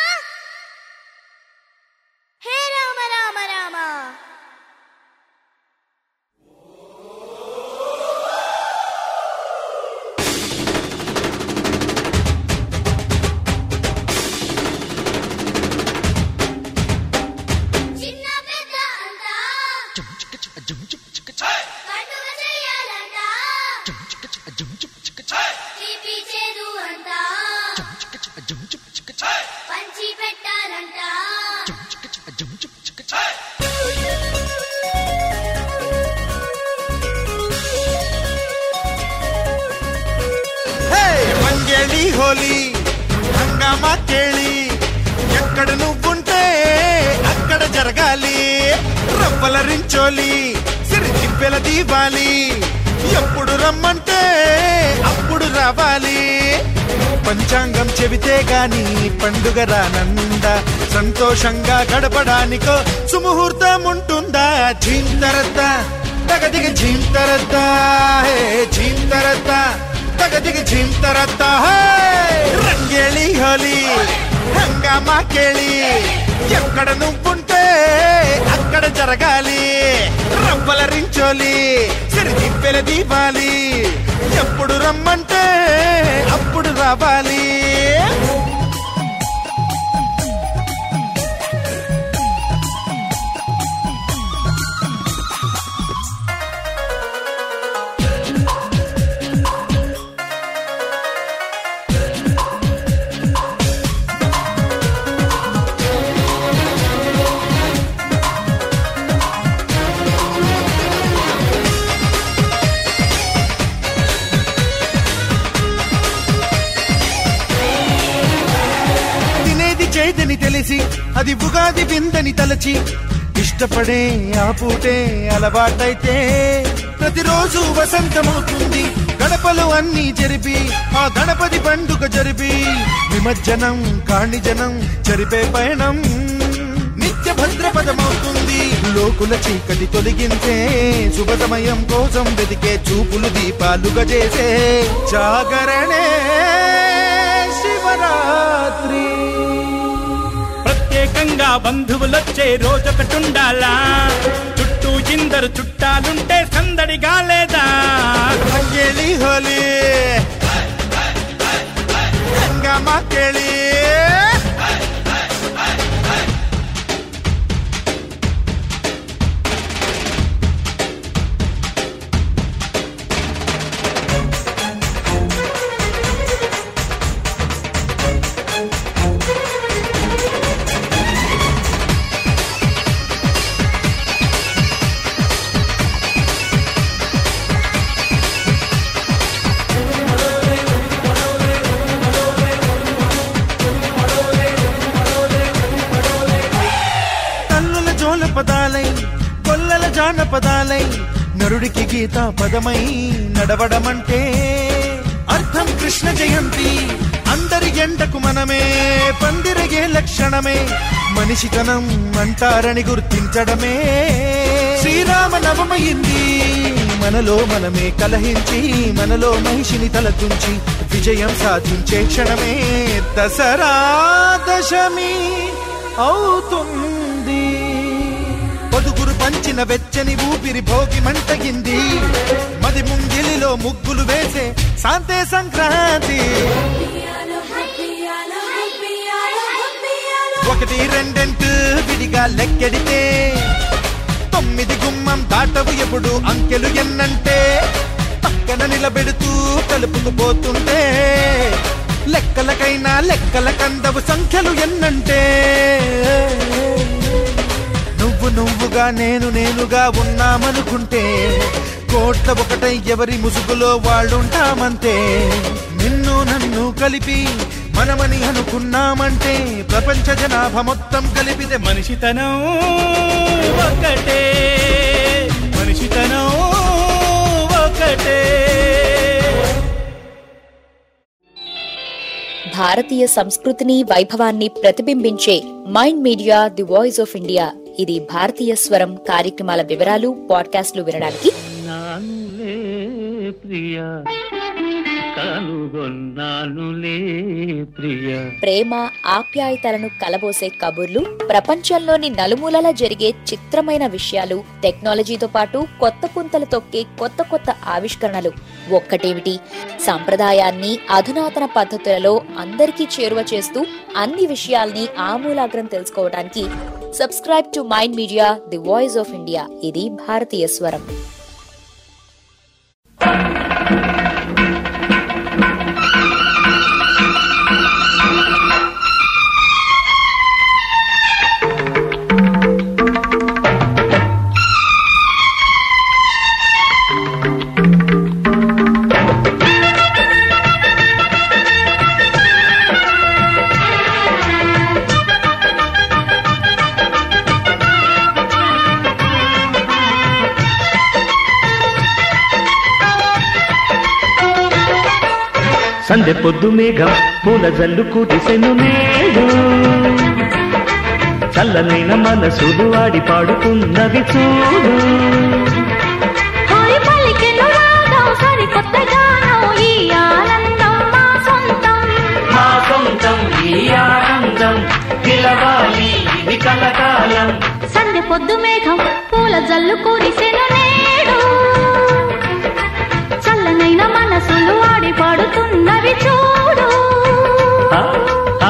హే రామ రామ రామ పంచి పెట్టాలంట ಹೇ ಮಂಗೇಳಿ ಹೋಲಿ ಹಂಗಾಮ ಕೇಳಿ ఎక్కడ నువ్వుంటే అక్కడ జరగాలి రవ్వల రించోలి సిరి తిప్పెల దీవాలి ఎప్పుడు రమ్మంటే అప్పుడు రావాలి పంచాంగం చెబితే గాని పండుగ రానందా సంతోషంగా గడపడానికో సుముహూర్తం ఉంటుందా ఝీంతరద్ద తగదిగ ఝీంతరద్ద హే ఝీంతరద్ద తగదిగ ఝీంతరద్ద హే రంగేళి హోలీ హంగామా కేళి ఎక్కడ నువ్వుంటే అక్కడ జరగాలి రవ్వల రించోలి సిరి తిప్పెల దీపాలి ఎప్పుడు రమ్మంటే అప్పుడు రావాలి తినేది చేదని తెలిసి అది ఉగాది విందని తలచి ఇష్టపడే ఆ పూటే అలవాటైతే ప్రతిరోజు వసంతమవుతుంది గడపలు అన్ని జరిపి ఆ గణపతి పండుగ జరిపి నిమజ్జనం కాణిజనం జరిపే పయనం నిత్య భద్రపదమవుతుంది లోకుల చీకటి తొలగించే శుభ సమయం కోసం వెతికే చూపులు దీపాలుగా చేసే జాగరణే శివరాత్రి ప్రత్యేకంగా బంధువులొచ్చే రోజొకటుండాలా చుట్టూ ఇందరు చుట్టాలుంటే సందడిగా లేదా రంగేలి హోలీ హంగామా కేళి తల్లుల జోల పదాలై కొల్లల జానపదాలై నరుడికి గీతా పదమై నడవడమంటే అర్థం కృష్ణ జయంతి అందరి ఎండకు మనమే పందిరగే లక్షణమే మనిషితనం అంటారని గుర్తించడమే శ్రీరామ నవమయింది మనలో మనమే కలహించి మనలో మహిషిని తలతుంచి విజయం సాధించే క్షణమే దసరా దశమి అవుతుంది పొదుగురు పంచిన వెచ్చని ఊపిరి భోగి మంటగింది మది ముంగిలిలో ముగ్గులు వేసే శాంతే సంక్రాంతి ఒకటి రెండెంటు విడిగా లెక్కెడితే తొమ్మిది గుమ్మం దాటవు ఎప్పుడు అంకెలు ఎన్నంటే పక్కన నిలబెడుతూ కలుపుకు పోతుంటే లెక్కలకైనా లెక్కల కందవు సంఖ్యలు ఎన్నంటే నువ్వు నువ్వుగా నేను నేనుగా ఉన్నామనుకుంటే కోట్ల ఒకటై ఎవరి ముసుగులో వాళ్ళుంటామంతే నిన్ను నన్ను కలిపి మనమని అనుకున్నామంటే ప్రపంచ జనాభా మొత్తం కలిపితే మనిషితనం ఒకటే మనిషితనం ఒకటే భారతీయ సంస్కృతిని వైభవాన్ని ప్రతిబింబించే Mind Media the voice of India ఇది భారతీయ స్వరం కార్యక్రమాల వివరాలు పాడ్కాస్ట్లు వినడానికి నానులే ప్రియ కనుగొన్నానులే ప్రియ ప్రేమ ఆప్యాయతలను కలబోసే కబుర్లు ప్రపంచంలోని నలుమూలలా జరిగే చిత్రమైన విషయాలు టెక్నాలజీతో పాటు కొత్త పుంతలు తొక్కే కొత్త కొత్త ఆవిష్కరణలు ఒక్కటేమిటి సంప్రదాయాన్ని అధునాతన పద్ధతులలో అందరికీ చేరువ చేస్తూ అన్ని విషయాల్ని ఆమూలాగ్రం తెలుసుకోవడానికి subscribe to Mind Media the voice of India ఇది భారతీయ స్వరం సందె పొద్దు మేఘం పూల జల్లు కురిసెను నేడు చల్లనైన మనసులు ఆడి పాడుతున్నవి చూడు హాయ్ పలికెను రాగం సరికొత్త గానం ఈ ఆనందం మా సొంతం మా సొంతం ఈ ఆనందం పిలవాలి ఇది కలకాలం సందె పొద్దు మేఘం పూల జల్లు కురిసెను నేడు చల్లనైన మనసులు ఆడి పాడుతున్నవి చూడు ఆ, ఆ,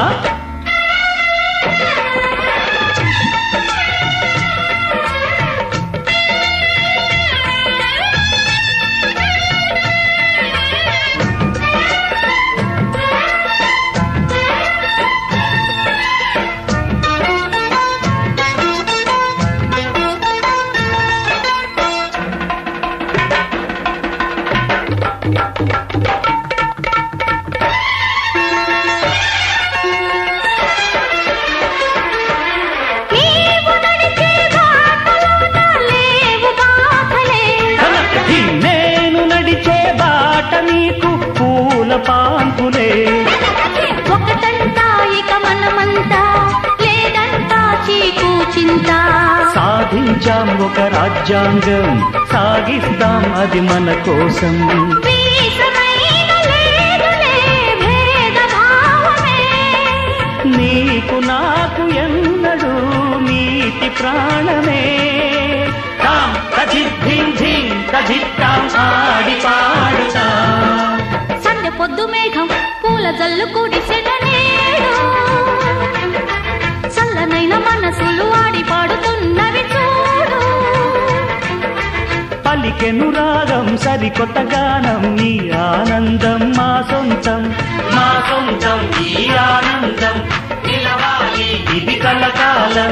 నీవు నడిచే బాటలోన లేవు బాధలే ఈ నేను నడిచే బాట నీకు పూల పాన్పులే ఒకటంతా ఇక మనమంతా లేదంతా చీకు చింత సాధించాం ఒక రాజ్యాంగం సాగిస్తాం అది మన కోసం వీసమైన లేదులే భేదభావమే నీకు నాకు ఎన్నడు నీతి ప్రాణమే తాం తజిద్ధిం ధిం తజిత్తాం ఆడి పాడుతాం సందె పొద్దు మేఘం పూల జల్లు కుడిసెన నేడు చల్లనైన మనసులు ఆడి పాడుతున్నవి చూడు పలికెను రాగం సరికొత్త గానం ఈ ఆనందం మా సొంతం మా సొంతం ఈ ఆనందం నిలవాలి ఇది కలకాలం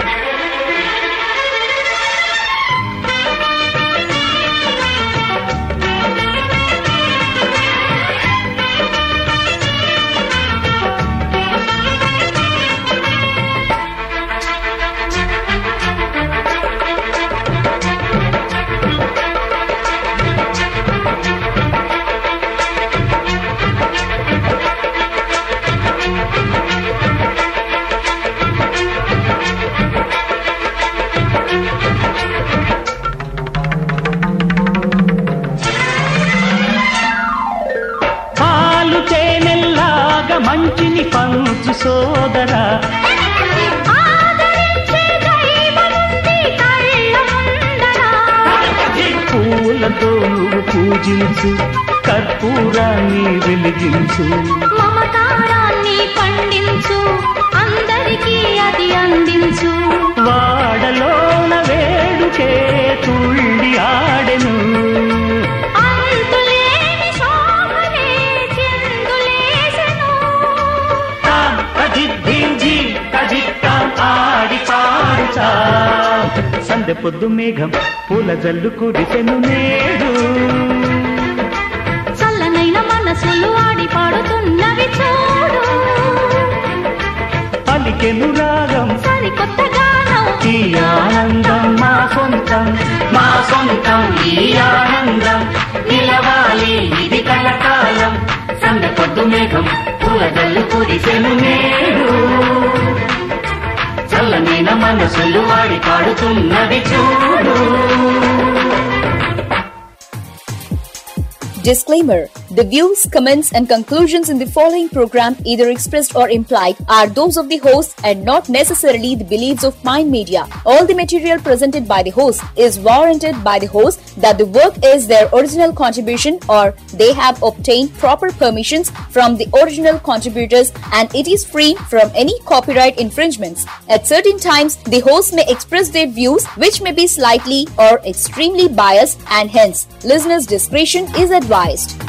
పాలు తేనెల్లాగా మంచిని పంచు సోదరా ఆదరించే దైవముంది కళ్ళ ముందర పూలతో నువ్వు పూజించు కర్పూరాన్ని వెలిగించు మమకారాన్ని పండించు అందరికీ అది అందించు వాడలోన వేడుకే తుళ్ళి ఆడెను అంతులేని శోభనే చిందులేసెను తాం తజిద్ధిం జీ తజిత్తాం ఆడి పాడుతా సందె పొద్దు మేఘం పూల జల్లు కురిసెను నేడు చల్లనైన మనసులు ఆడి పాడుతున్నవి చూడు పలికెను రాగం సరికొత్త గానం ఈ ఆనందం మా సొంతం మా సొంతం ఈ ఆనందం నిలవాలి ఇది కలకాలం సంద పొద్దు మేఘం పూలదల్లు కురిసెను నేడు చల్లనైన మనసులు వాడి పాడుతున్నది చూడు Disclaimer The views, comments, and conclusions in the following program, either expressed or implied, are those of the host and not necessarily the beliefs of Mind Media. All the material presented by the host is warranted by the host that the work is their original contribution or they have obtained proper permissions from the original contributors and it is free from any copyright infringements. At certain times, the host may express their views which may be slightly or extremely biased and hence listeners' discretion is advised.